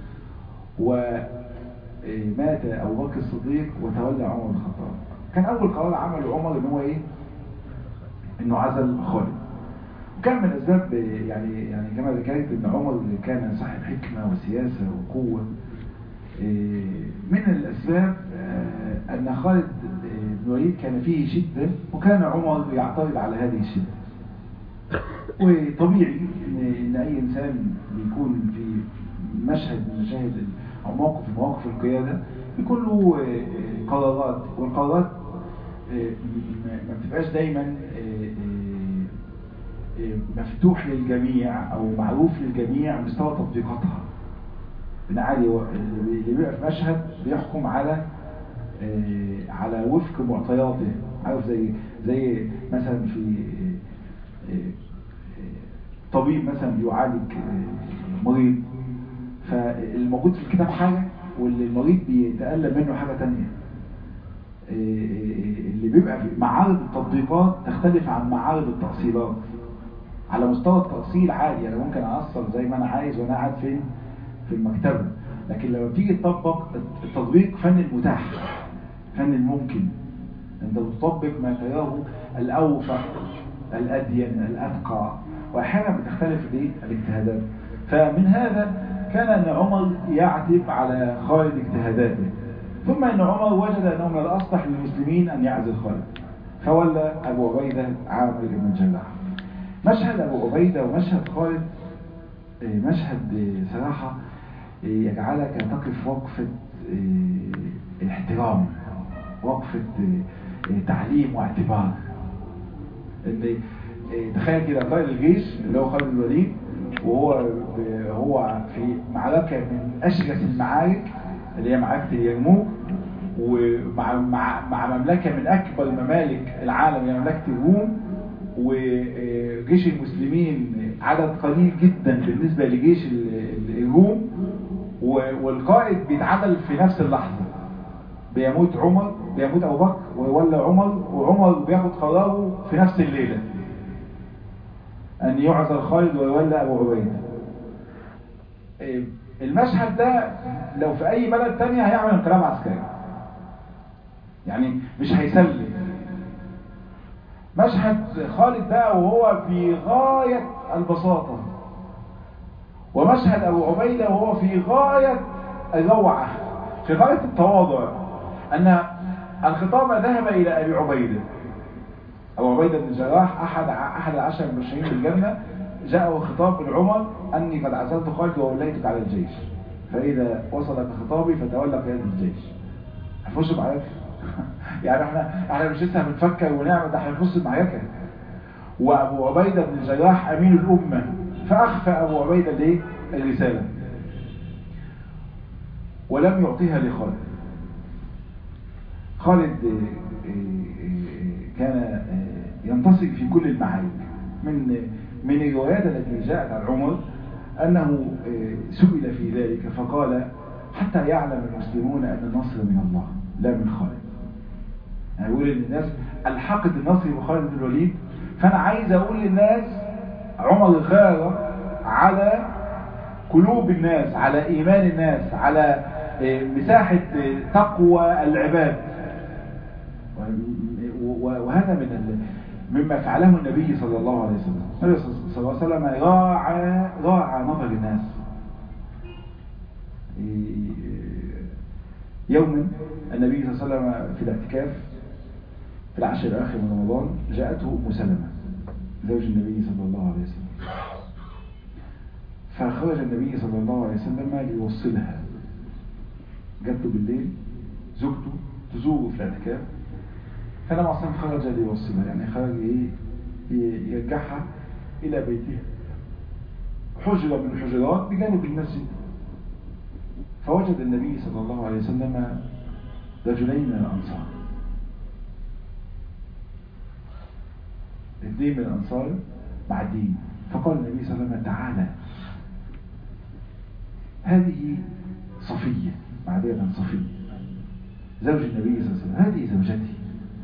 ومات أبو بكر الصديق وتولى عمر بن الخطاب كان أول قرار عمله عمر إن هو إيه؟ إنه عزل خالد وكان من الأسباب يعني يعني كما ذكرت إن عمر كان صاحب حكمة وسياسة وقوة من الأسباب أن خالد بن الوليد كان فيه شدة وكان عمر يعترض على هذه الشدة وطبيعي إن أي إنسان بيكون في مشهد من مشاهد أو موقف من مواقف القيادة بيكون له قرارات والقرارات ما بتبقاش دايما مفتوح للجميع أو معروف للجميع مستوى تطبيقاتها ان عادي اللي بيبقى في مشهد بيحكم على على وفق معطياته عارف زي زي مثلا في طبيب مثلا بيعالج مريض فالموجود في الكتاب حاجة واللي المريض بيتألم منه حاجة تانية اللي بيبقى في معارض التطبيقات تختلف عن معارض التأصيلات على مستوى التأصيل عادي انا ممكن أأصل زي ما انا عايز وانا قاعد فين في المكتبة لكن لما تيجي تطبق التطبيق فن المتاح فن الممكن انت بتطبق ما تراه الاوفق الادين الاتقى واحيانا بتختلف الايه الاجتهادات فمن هذا كان ان عمر يعتب على خالد اجتهاداته ثم ان عمر وجد انه من الاصلح للمسلمين ان يعزل خالد فولى ابو عبيده عامر بن الجراح مشهد ابو عبيده ومشهد خالد مشهد صراحه يجعلك تقف وقفة احترام وقفة تعليم واعتبار ان تخيل كده قائد الجيش اللي هو خالد الوليد وهو هو في معركة من أشرس المعارك اللي هي معركة اليرموك ومع مع مع مملكة من أكبر ممالك العالم هي مملكة الروم وجيش المسلمين عدد قليل جدا بالنسبة لجيش الروم والقائد بيتعدل في نفس اللحظة بيموت عمر بيموت أبو بكر ويولى عمر وعمر بياخد قراره في نفس الليلة أن يعزل خالد ويولى أبو عبيدة المشهد ده لو في أي بلد تانية هيعمل انقلاب عسكري يعني مش هيسلم مشهد خالد بقى وهو في غاية البساطة ومشهد أبو عبيدة وهو في غاية الروعة في غاية التواضع أن الخطاب ذهب إلى أبي عبيدة أبو عبيدة بن جراح أحد أحد العشر المبشرين بالجنة جاءه خطاب من عمر أني قد عزلت خالد ووليتك على الجيش فإذا وصلك خطابي فتولى قيادة الجيش هنخش معركة يعني احنا احنا مش لسه بنفكر ونعمل ده هنخش معركة وأبو عبيدة بن جراح أمين الأمة فأخفى أبو عبيدة ليه الرسالة ولم يعطيها لخالد خالد كان ينتصر في كل المعارك من من الروايات التي جاءت عن عمر أنه سئل في ذلك فقال حتى يعلم المسلمون أن النصر من الله لا من خالد يعني يقول للناس الحقت النصر بخالد بن الوليد فأنا عايز أقول للناس عمر غار على قلوب الناس على إيمان الناس على مساحة تقوى العباد وهذا من مما فعله النبي صلى الله عليه وسلم النبي صلى الله عليه وسلم راعى راعى نظر الناس يوم النبي صلى الله عليه وسلم في الاعتكاف في العشر الآخر من رمضان جاءته أم سلمة زوج النبي صلى الله عليه وسلم فخرج النبي صلى الله عليه وسلم ليوصلها جاته بالليل زوجته تزوره في الاعتكاف فلما أصلا خرج ليوصلها يعني خرج إيه يرجعها إلى بيتها حجرة من الحجرات بجانب المسجد فوجد النبي صلى الله عليه وسلم رجلين من الأنصار اثنين من الأنصار معدين فقال النبي صلى الله عليه وسلم تعالى هذه صفية معدية صفية زوج النبي صلى الله عليه وسلم هذه زوجتي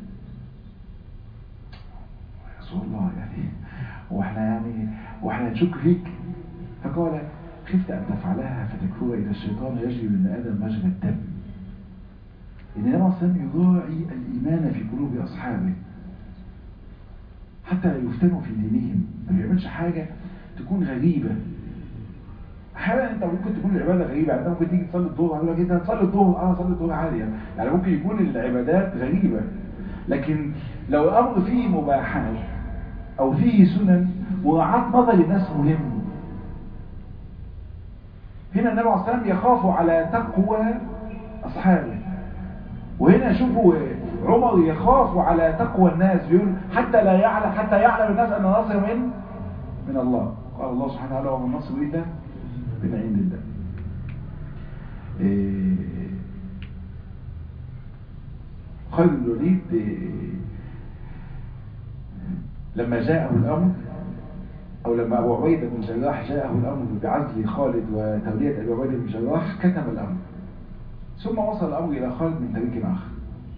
يا رسول الله يعني واحنا يعني واحنا نشك فيك فقال خفت أن تفعلها فتكفر إلى الشيطان يجري من آدم مجرى الدم إن النبي صلى يراعي الإيمان في قلوب أصحابه حتى لا يفتنوا في دينهم ما بيعملش حاجة تكون غريبة احيانا انت ممكن تكون العباده غريبه يعني انت ممكن تيجي تصلي الظهر اقول لك انت هتصلي الظهر اه صلي الظهر عادي يعني. يعني ممكن يكون العبادات غريبه لكن لو الامر فيه مباحات او فيه سنن مراعاه نظر الناس مهم هنا النبي عليه الصلاه والسلام يخاف على تقوى اصحابه وهنا شوفوا عمر يخاف على تقوى الناس بيقول حتى لا يعلم حتى يعلم الناس ان النصر من من الله قال الله سبحانه وتعالى وما النصر الا من عند الله إيه خالد بن الوليد إيه لما جاءه الامر او لما ابو عبيده بن جراح جاءه الامر بعزل خالد وتوليه ابي عبيده بن جراح كتب الامر ثم وصل الامر الى خالد من طريق اخر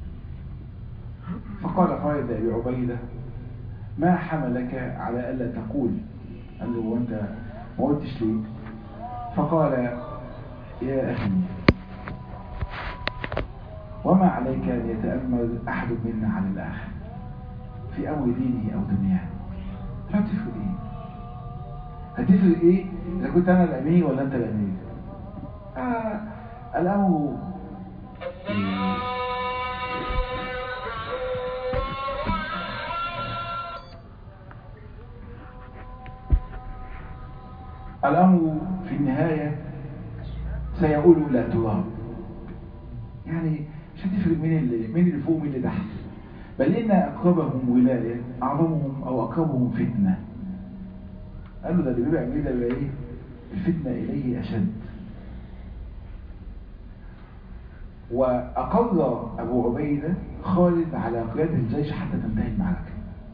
فقال خالد لابي عبيده ما حملك على الا تقول قال له وانت ما قلتش ليه فقال يا أخي وما عليك أن يتأمل أحد منا على الآخر في أمر دينه أو دنياه هتفرق إيه هتفرق إيه إذا كنت أنا الأمير ولا أنت الأمير آه الأمر الأمر في النهاية سيقول لا تراب يعني مش هتفرق مين اللي مين اللي فوق مين اللي تحت بل إن أقربهم ولاية أعظمهم أو أقربهم فتنة قال له ده اللي بيبقى جميل ده بيبقى إيه الفتنة إليه أشد وأقر أبو عبيدة خالد على قيادة الجيش حتى تنتهي المعركة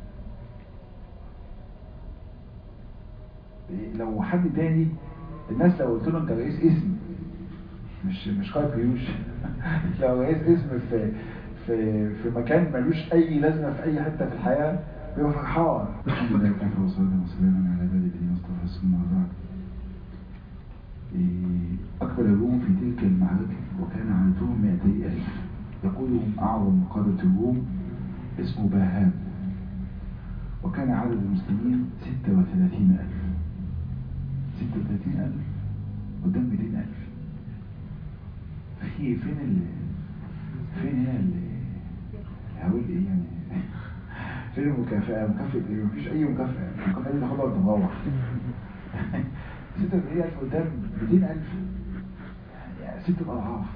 لو حد تاني الناس لو قلت له انت رئيس اسم مش مش قائد جيوش لو رئيس اسم في في في مكان ملوش اي لازمه في اي حته في الحياه بيبقى فرحان الحمد لله كفى وصلاة وسلاما على عباد الذين اصطفى ثم بعد إيه، أقبل الروم في تلك المعركة وكان عددهم 200 ألف يقولهم أعظم قادة الروم اسمه باهان وكان عدد المسلمين 36 ألف 36 ألف قدام 200 ألف في فين ال فين هنا ال هقول ايه يعني فين المكافأة مكافأة ايه مفيش اي مكافأة المكافأة دي تاخدها وانت مروح 36 ألف قدام 200 ألف يعني ست أضعاف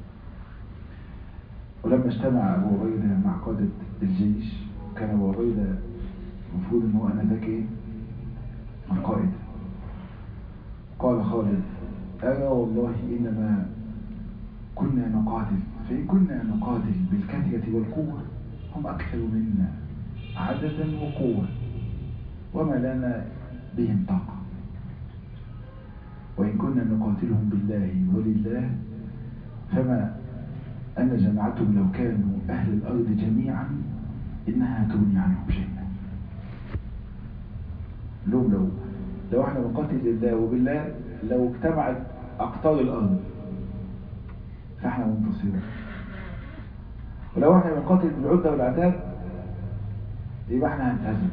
ولما اجتمع أبو عبيدة مع قادة الجيش كان أبو عبيدة المفروض إن هو أنا ذاك إيه؟ القائد قال خالد أنا والله إنما كنا نقاتل فإن كنا نقاتل بالكثرة والقوة هم أكثر منا عددا وقوة وما لنا بهم طاقة وإن كنا نقاتلهم بالله ولله فما أن جماعتهم لو كانوا أهل الأرض جميعا إنها تغني عنهم شيئا لهم لو لو احنا نقاتل لله وبالله لو اجتمعت أقطار الأرض فاحنا منتصرون ولو احنا بنقاتل بالعدة والعتاد يبقى احنا هنتهزم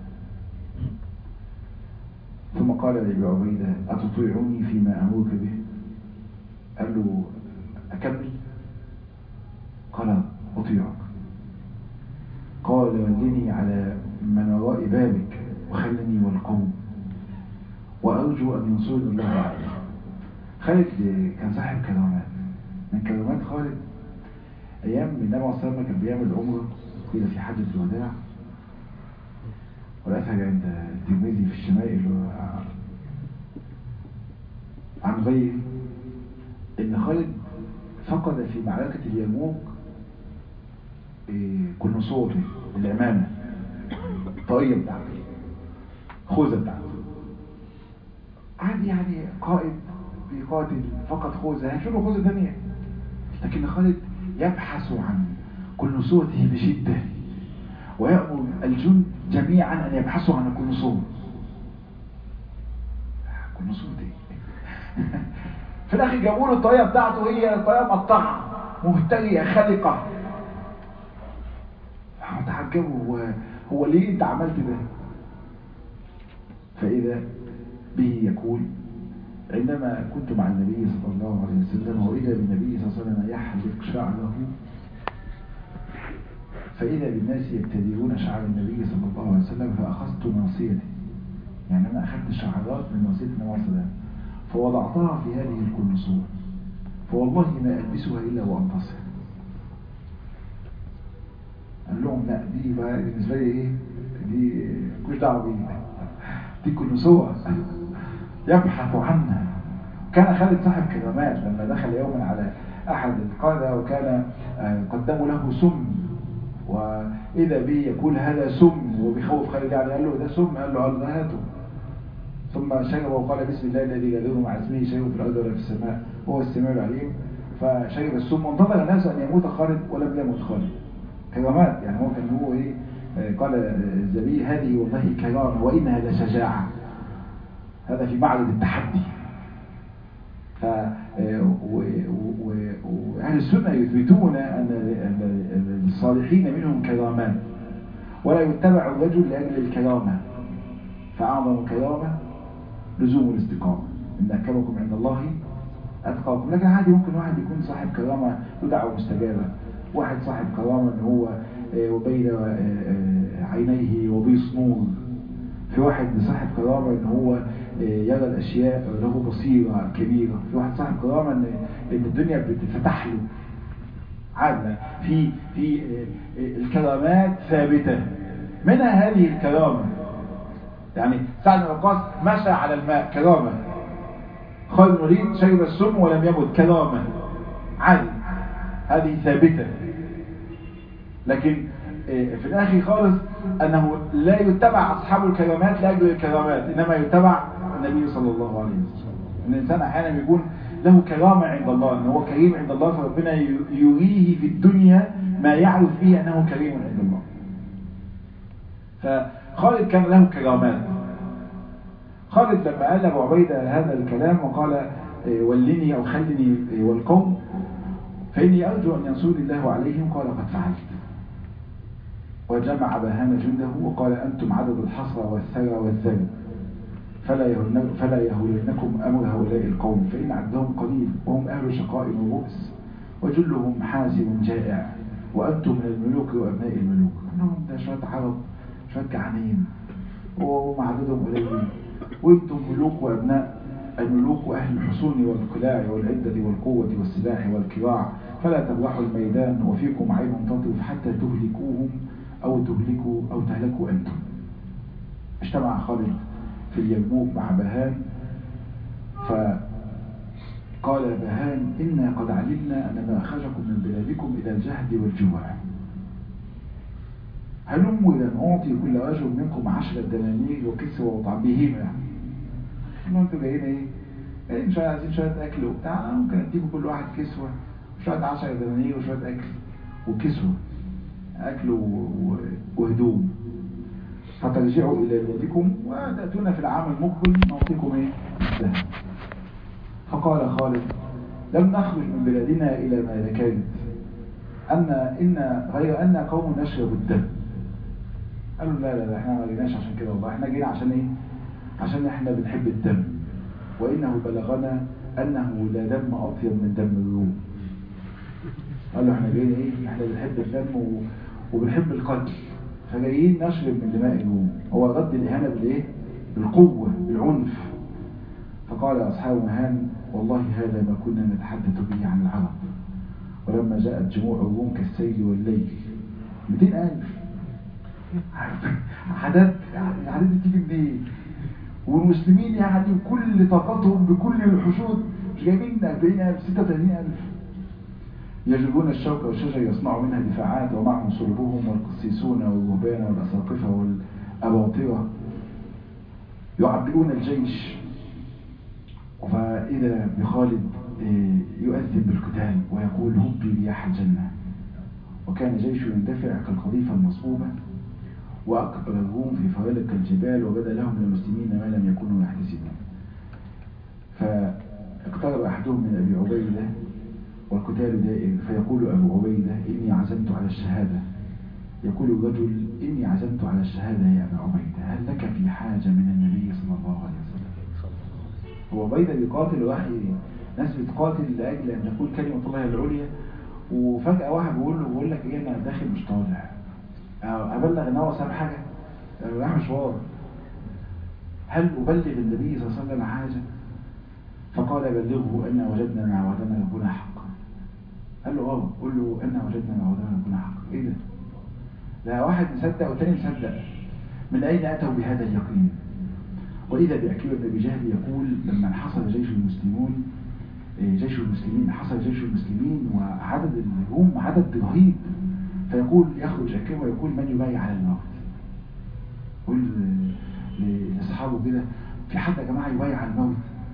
ثم قال لأبي عبيدة أتطيعني فيما أمرك به قال له أكمل قال أطيعك قال ولني على من وراء بابك وخلني والقوم وأرجو أن ينصرني الله عليه خالد كان صاحب كرامات من كرامات خالد أيام النبي صلى الله عليه وسلم كان بيعمل عمره كده في حجة الوداع والأثر عند الترمذي في الشمائل عن غير إن خالد فقد في معركة اليرموك كنصوته العمامة الطاقية بتاعته خوذة بتاعته عادي يعني قائد بيقاتل فقط خوذة هيشوف له خوذة ثانية لكن خالد يبحث عن كنصوته بشدة ويأمر الجند جميعا أن يبحثوا عن الكنصوت كنصوت ايه في الأخير جابوا له الطريقة بتاعته هي طريقة مقطعة مهترية خلقة تعجبوا هو هو ليه انت عملت ده فإذا به يقول عندما كنت مع النبي صلى الله عليه وسلم وإذا بالنبي صلى الله عليه وسلم يحلق شعره فإذا بالناس يبتدئون شعر النبي صلى الله عليه وسلم فأخذت ناصيتي يعني أنا أخذت شعرات من ناصية النبي صلى الله عليه وسلم فوضعتها في هذه الكنصور فوالله ما ألبسها إلا وأنتصر قال لهم لا دي بقى بالنسبة لي إيه دي مش دعوة بيها دي كنصور يبحث عنها كان خالد صاحب كرامات لما دخل يوما على أحد القادة وكان قدموا له سم وإذا به يقول هذا سم وبيخوف خالد يعني قال له ده سم قال له قال هاته ثم شرب وقال بسم الله الذي لا يضر مع اسمه شيء في الأرض ولا في السماء وهو السميع العليم فشرب السم وانتظر الناس أن يموت خالد ولم يموت خالد كرامات يعني هو كان هو إيه قال الزبي هذه والله كرامة وإنها لشجاعة هذا في معرض التحدي ف وأهل السنة يثبتون أن الصالحين منهم كرامات ولا يتبع الرجل لأجل الكرامة فأعظم كرامة لزوم الاستقامة إن أكرمكم عند الله أتقاكم لكن عادي ممكن واحد يكون صاحب كرامة ودعوة مستجابة واحد صاحب كرامة إن هو وبين عينيه وبيص نور في واحد صاحب كرامة إن هو يرى الأشياء له بصيرة كبيرة في واحد صاحب كرامة إن, إن الدنيا بتتفتح له عادنا في في الكرامات ثابتة منها هذه الكرامة يعني سعد بن وقاص مشى على الماء كرامة خالد بن الوليد شرب السم ولم يمت كرامة عادي هذه ثابتة لكن في الآخر خالص أنه لا يتبع أصحاب الكرامات لأجل الكرامات إنما يتبع النبي صلى الله عليه وسلم إن الإنسان أحيانا يكون له كرامة عند الله إن هو كريم عند الله فربنا يريه في الدنيا ما يعرف به أنه كريم عند الله فخالد كان له كرامات خالد لما قال أبو عبيدة هذا الكلام وقال ولني أو خلني والقوم فإني أرجو أن ينصرني الله عليهم قال قد فعلت وجمع بهان جنده وقال أنتم عدد الحصى والثرى والذل فلا يهلن فلا يهولنكم أمر هؤلاء القوم فإن عدهم قليل وهم أهل شقاء وبؤس وجلهم حازم جائع وأنتم من الملوك وأبناء الملوك أنهم ده شوية عرب شوية جعانين ومعدودهم قليل وأنتم ملوك وأبناء الملوك وأهل الحصون والقلاع والعدة والقوة والسلاح والكراع فلا تبرحوا الميدان وفيكم عين تطرف حتى تهلكوهم أو تهلكوا أو تهلكوا أنتم اجتمع خالد في اليرموك مع بهان فقال بهان إنا قد علمنا أن ما أخرجكم من بلادكم إلى الجهد والجوع هلموا إلى أن أعطي كل رجل منكم عشرة دنانير وكسوة وطعمهما يعني انتوا جايين ايه؟ جايين شوية عايزين شوية أكل وبتاع ممكن أديكم كل واحد كسوة وشوية عشرة دنانير وشوية أكل وكسوة أكل وهدوم فترجعوا إلى بلادكم وتأتون في العام المقبل نعطيكم إيه؟ الذهب فقال خالد لم نخرج من بلادنا إلى ما ذكرت أن إن غير أن قوم نشرب الدم قالوا لا لا لا احنا ما جيناش عشان كده والله احنا جينا عشان ايه عشان احنا بنحب الدم وإنه بلغنا أنه لا دم أطيب من دم الروم قالوا احنا جايين ايه احنا بنحب الدم و... وبنحب القتل فجايين نشرب من دماء الروم هو رد الإهانة بالإيه؟ بالقوة بالعنف فقال أصحاب مهان والله هذا ما كنا نتحدث به عن العرب ولما جاءت جموع الروم كالسيل والليل 200000 عدد العدد بتيجي منين والمسلمين يعني بكل طاقتهم بكل الحشود مش جايبين 40000 36000 يجلبون الشوك والشجر يصنعوا منها دفاعات ومعهم صلبهم والقسيسون والرهبان والأساقفة والأباطرة يعبئون الجيش فإذا بخالد يؤذن بالقتال ويقول هبي رياح الجنة وكان جيش يندفع كالقذيفة المصبوبة وأقبل الروم في فوالق الجبال وبدا لهم من المسلمين ما لم يكونوا يحتسبون فاقترب أحدهم من أبي عبيدة والقتال دائر فيقول أبو عبيدة إني عزمت على الشهادة يقول الرجل إني عزمت على الشهادة يا أبا عبيدة هل لك في حاجة من النبي صلى الله عليه وسلم هو عبيدة بيقاتل واحد ناس بتقاتل لأجل أن تكون كلمة الله العليا وفجأة واحد بيقول له بيقول لك إيه أنا داخل مش طالع أبلغ إن هو ساب حاجة راح مشوار هل أبلغ النبي صلى الله عليه وسلم حاجة فقال بلغه أن وجدنا ما وعدنا ربنا حقا قال له اه قول له أن وجدنا ما وعدنا ربنا حقا إيه ده لا واحد مصدق والتاني مصدق من أين أتوا بهذا اليقين وإذا بعكيوة بن جهل يقول لما انحصر جيش المسلمون جيش المسلمين حصل جيش المسلمين وعدد الروم عدد رهيب فيقول يخرج عكيوة ويقول من يبايع على الموت يقول لأصحابه كده في حد يا جماعة يبايع على الموت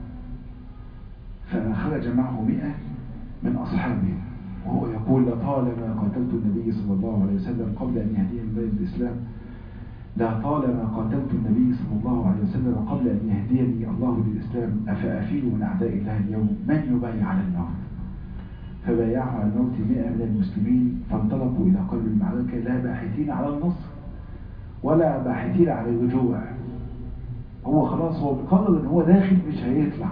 فخرج معه مئة من أصحابه وهو يقول لطالما قاتلت النبي صلى الله عليه وسلم قبل أن يهديهم بلد الإسلام لطالما قاتلت النبي صلى الله عليه وسلم قبل أن يهديني الله للإسلام أفأفيل من أعداء الله اليوم من يبايع على الموت فبايعوا على الموت مئة من المسلمين فانطلقوا إلى قلب المعركة لا باحثين على النصر ولا باحثين على الرجوع هو خلاص هو بقرر ان هو داخل مش هيطلع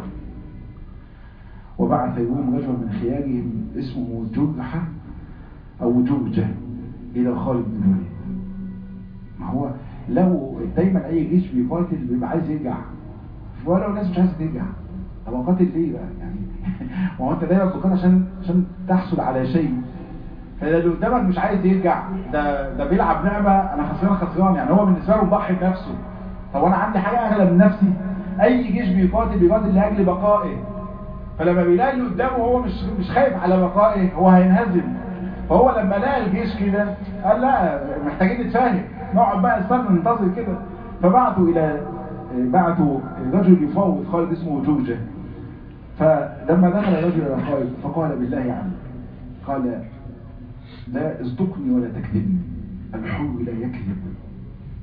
وبعث يوم رجل من خيارهم اسمه جرحة او جرجة الى خالد بن الوليد ما هو لو دايما اي جيش بيقاتل بيبقى عايز يرجع ولو الناس مش عايزه ترجع طب اقاتل ليه بقى يعني ما هو انت دايما بتقاتل عشان عشان تحصل على شيء فاذا اللي قدامك مش عايز يرجع ده ده بيلعب لعبه انا خسران خسران يعني هو بالنسبه له مضحي بنفسه طب انا عندي حاجه اغلى من نفسي اي جيش بيقاتل بيقاتل لاجل بقائه فلما بيلاقي اللي قدامه هو مش مش خايف على بقائه هو هينهزم فهو لما لقى الجيش كده قال لا محتاجين نتفاهم نقعد بقى نستنى ننتظر كده فبعتوا الى بعتوا رجل يفاوض خالد اسمه جوجة فلما دخل الرجل الى خالد فقال بالله عني قال لا اصدقني ولا تكذبني الحر لا يكذب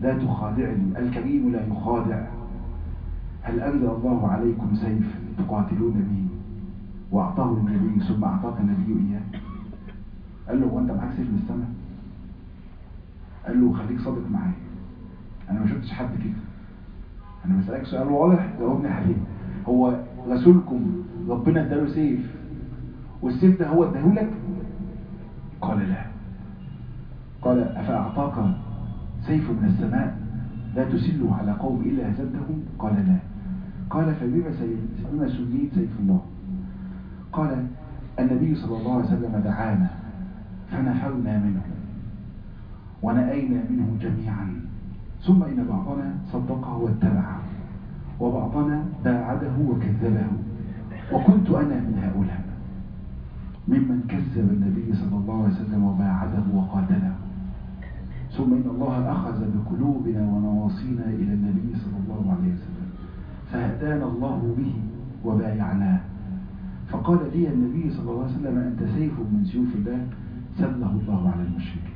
لا تخادعني الكريم لا يخادع هل أنزل الله عليكم سيف تقاتلون به وأعطاه النبي ثم أعطاك النبي إياه قال له هو أنت معاك سيف من السماء قال له خليك صادق معايا أنا ما شفتش حد كده أنا بسألك سؤال واضح جاوبني عليه هو رسولكم ربنا اداله سيف والسيف ده هو اداهولك قال لا قال أفأعطاك سيف من السماء لا تسله على قوم إلا هزمتهم قال لا قال فبما بما سميت سيف الله قال النبي صلى الله عليه وسلم دعانا فنفرنا منه ونأينا منه جميعا ثم إن بعضنا صدقه واتبعه وبعضنا باعده وكذبه وكنت أنا من هؤلاء ممن كذب النبي صلى الله عليه وسلم وباعده وقاتله ثم إن الله أخذ بقلوبنا ونواصينا إلى النبي صلى الله عليه وسلم فهدانا الله به وبايعناه فقال لي النبي صلى الله عليه وسلم أنت سيف من سيوف الله سله الله على المشركين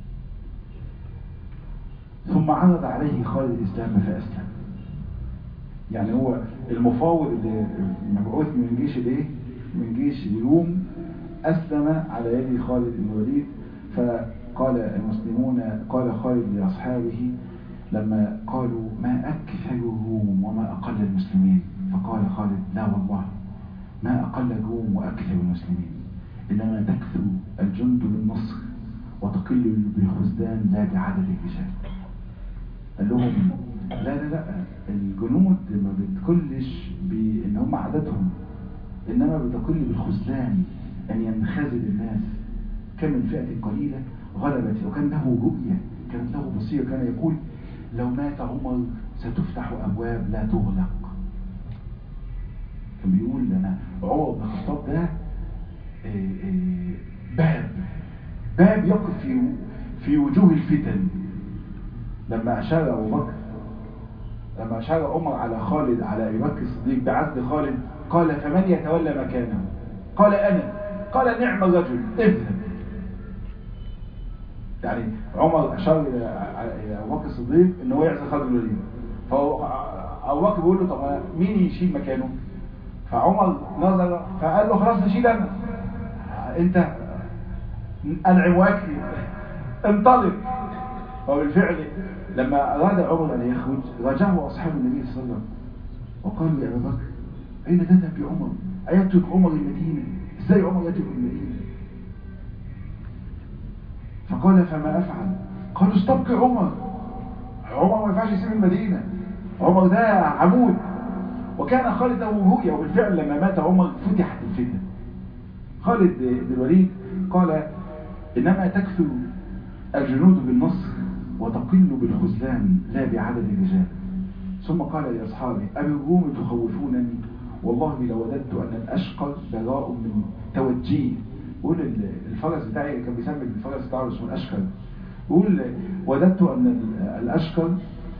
ثم عرض عليه خالد الإسلام فأسلم يعني هو المفاوض اللي مبعوث من جيش الايه من جيش الروم أسلم على يد خالد بن الوليد فقال المسلمون قال خالد لأصحابه لما قالوا ما أكثر الروم وما أقل المسلمين فقال خالد لا والله ما أقل الروم وأكثر المسلمين إنما تكثر الجند بالنصر وتقل بالخزدان لا بعدد الرجال قال لهم لا لا لا الجنود ما بتقلش بان هم عددهم انما بتقل بالخذلان ان ينخذل الناس كم من فئة قليلة غلبت وكان له رؤية كانت له بصيرة كان يقول لو مات عمر ستفتح أبواب لا تغلق كان بيقول لنا عمر بن الخطاب ده باب باب يقف في في وجوه الفتن لما أشار أبو بكر لما أشار عمر على خالد على أبي بكر الصديق بعزل خالد قال فمن يتولى مكانه قال أنا قال نعم الرجل اذهب يعني عمر أشار إلى أبو بكر الصديق إن هو يعزل خالد الوليد فأبو بكر بيقول له طب مين يشيل مكانه فعمر نظر فقال له خلاص نشيل أنا أنت أنعم وجهي انطلق وبالفعل لما أراد عمر أن يخرج راجعه أصحاب النبي صلى الله عليه وسلم وقالوا يا أبا بكر أين تذهب بعمر أيترك عمر المدينة إزاي عمر يترك المدينة فقال فما أفعل قالوا استبقي عمر عمر ما ينفعش يسيب المدينة عمر ده عمود وكان خالد له رؤيا وبالفعل لما مات عمر فتحت الفتنة خالد بن الوليد قال إنما تكثر الجنود بالنصر وتقل بالخذلان لا بعدد الرجال ثم قال لأصحابه أبي الروم تخوفونني والله لو وددت أن الأشقر براء من توجيه يقول الفرس بتاعي كان بيسمي الفرس بتاعه اسمه الأشقر يقول وددت أن الأشقر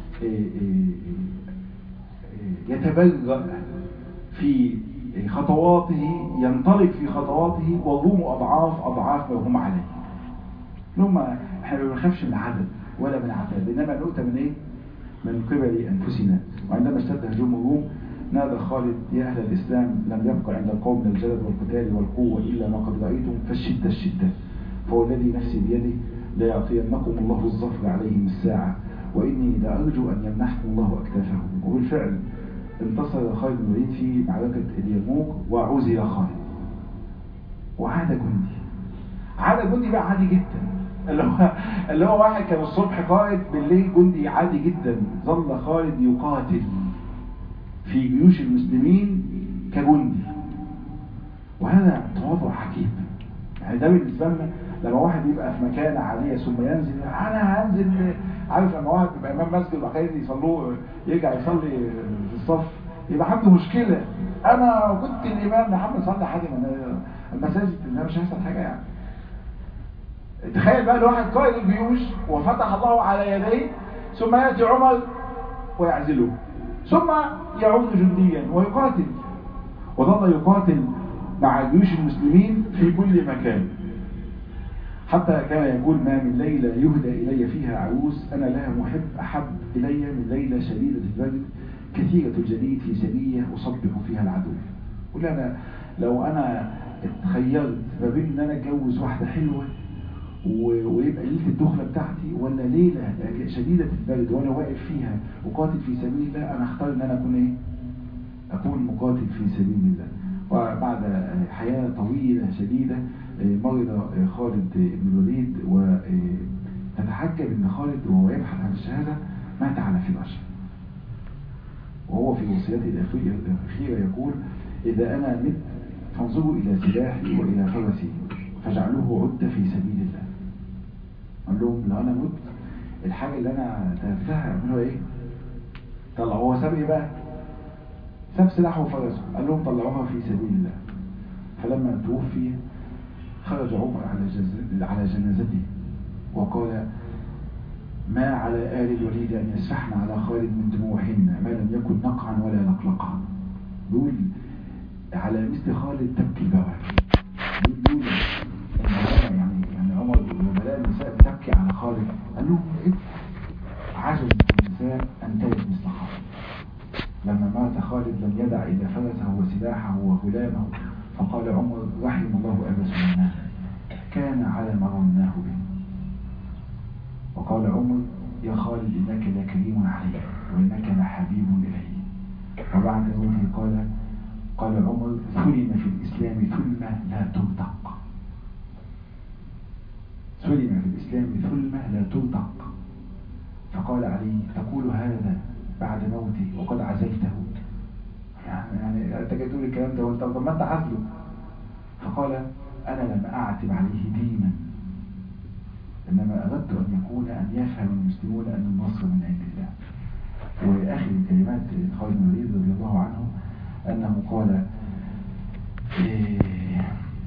يتبرأ في خطواته ينطلق في خطواته والروم أضعاف أضعاف ما هم عليه هم احنا ما بنخافش من عدد ولا من عتاب إنما نؤتى من إيه؟ من قبل أنفسنا وعندما اشتد هجوم الروم نادى خالد يا أهل الإسلام لم يبقى عند القوم من الجلد والقتال والقوة إلا ما قد رأيتم فالشدة الشدة فهو الذي نفسي بيده لا يعطينكم الله الظفر عليهم الساعة وإني لأرجو أن يمنحكم الله أكتافهم وبالفعل انتصر خالد بن الوليد في معركة اليرموك وعزل خالد وعاد جندي عاد جندي بقى عادي جدا اللي هو اللي هو واحد كان الصبح قائد بالليل جندي عادي جدا ظل خالد يقاتل في جيوش المسلمين كجندي وهذا تواضع حكيم يعني ده بالنسبه لنا لما واحد يبقى في مكانه عاليه ثم ينزل انا هنزل عارف لما واحد يبقى امام مسجد وبعد كده يصلوه يرجع يصلي في الصف يبقى عنده مشكله انا كنت الامام محمد صلى حاجه من المساجد انا مش هيحصل حاجه يعني تخيل بقى الواحد قائد الجيوش وفتح الله على يديه ثم يأتي عمر ويعزله ثم يعود جنديا ويقاتل وظل يقاتل مع جيوش المسلمين في كل مكان حتى كان يقول ما من ليلة يهدى إلي فيها عروس أنا لها محب أحب إلي من ليلة شديدة البرد كثيرة الجليد في سرية أصبح فيها العدو قل أنا لو أنا اتخيرت ما بين ان انا اتجوز واحدة حلوة ويبقى ليلة الدخلة بتاعتي ولا ليلة شديدة البرد وانا واقف فيها وقاتل في سبيل الله انا اختار ان انا اكون ايه اكون مقاتل في سبيل الله وبعد حياة طويلة شديدة مرض خالد بن الوليد وتتحجب ان خالد وهو يبحث عن الشهادة مات على فراشه وهو في وصيته الأخيرة يقول إذا أنا مت فانظروا إلى سلاحي وإلى فرسي فاجعلوه عدة في سبيل الله قال لهم لو أنا مت الحاجة اللي أنا تركتها أعملوا إيه طلعوا هو ساب إيه بقى ساب سلاحه وفرسه قال لهم طلعوها في سبيل الله فلما توفي خرج عمر على على جنازته وقال ما على آل الوليد أن يسفحن على خالد من دموعهن ما لم يكن نقعا ولا لقلقا يقول على مثل خالد تبكي البواكي يقول يعني يعني عمر لما لقى النساء بتبكي على خالد قال لهم ايه عجز النساء ان تلد مثل خالد لما مات خالد لم يدع الا فرسه وسلاحه وغلامه فقال عمر رحم الله ابا سليمان كان على ما رمناه به وقال عمر يا خالد انك لكريم علي وانك لحبيب الي وبعد موته قال قال عمر سلم في الإسلام ثلمة لا تنطق سلم في الإسلام ثلمة لا تنطق فقال علي تقول هذا بعد موتي وقد عزلته يعني انت جاي تقول الكلام ده وانت طب ما انت عزله فقال انا لم اعتب عليه دينا انما اردت ان يكون ان يفهم المسلمون ان النصر من عند الله واخر كلمات خالد بن الوليد رضي الله عنه أنه قال إيه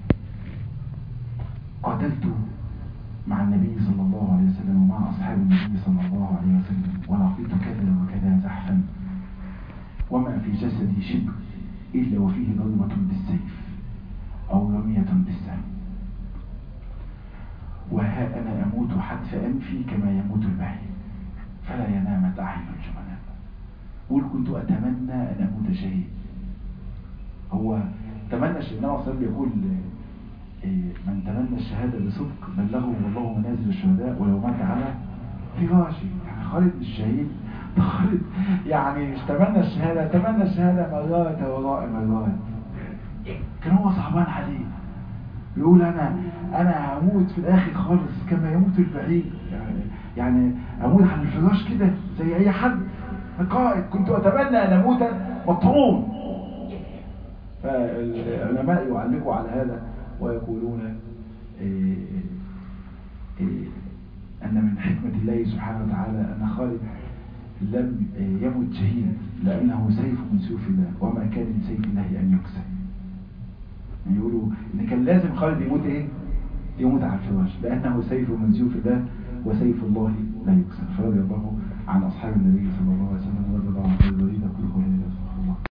قاتلت مع النبي صلى الله عليه وسلم ومع أصحاب النبي صلى الله عليه وسلم ولقيت كذا وكذا زحفا وما في جسدي شبر إلا وفيه ضربة بالسيف أو رمية بالسهم وها أنا أموت حتف أنفي كما يموت البعير فلا ينامت أعين الجبناء قل كنت أتمنى أن أموت شهيد هو تمنى النبي صلى الله عليه وسلم يقول من تمنى الشهادة بصدق بلغه والله منازل الشهداء ولو مات على فراشي يعني خالد الشهيد خالد يعني مش تمنى الشهادة تمنى الشهادة مرات وراء مرات كان هو صعبان عليه يقول انا انا هموت في الاخر خالص كما يموت البعيد يعني يعني اموت على الفراش كده زي اي حد قائد كنت اتمنى ان اموت مطعون فالعلماء يعلقوا على هذا ويقولون إيه إيه أن من حكمة الله سبحانه وتعالى أن خالد لم يمت شهيد لأنه سيف من سيوف الله وما كان من سيف الله أن يكسر يعني يقولوا إن كان لازم خالد يموت إيه؟ يموت على الفراش لأنه سيف من سيوف الله وسيف الله لا يكسر فرضي الله عن أصحاب النبي صلى الله عليه وسلم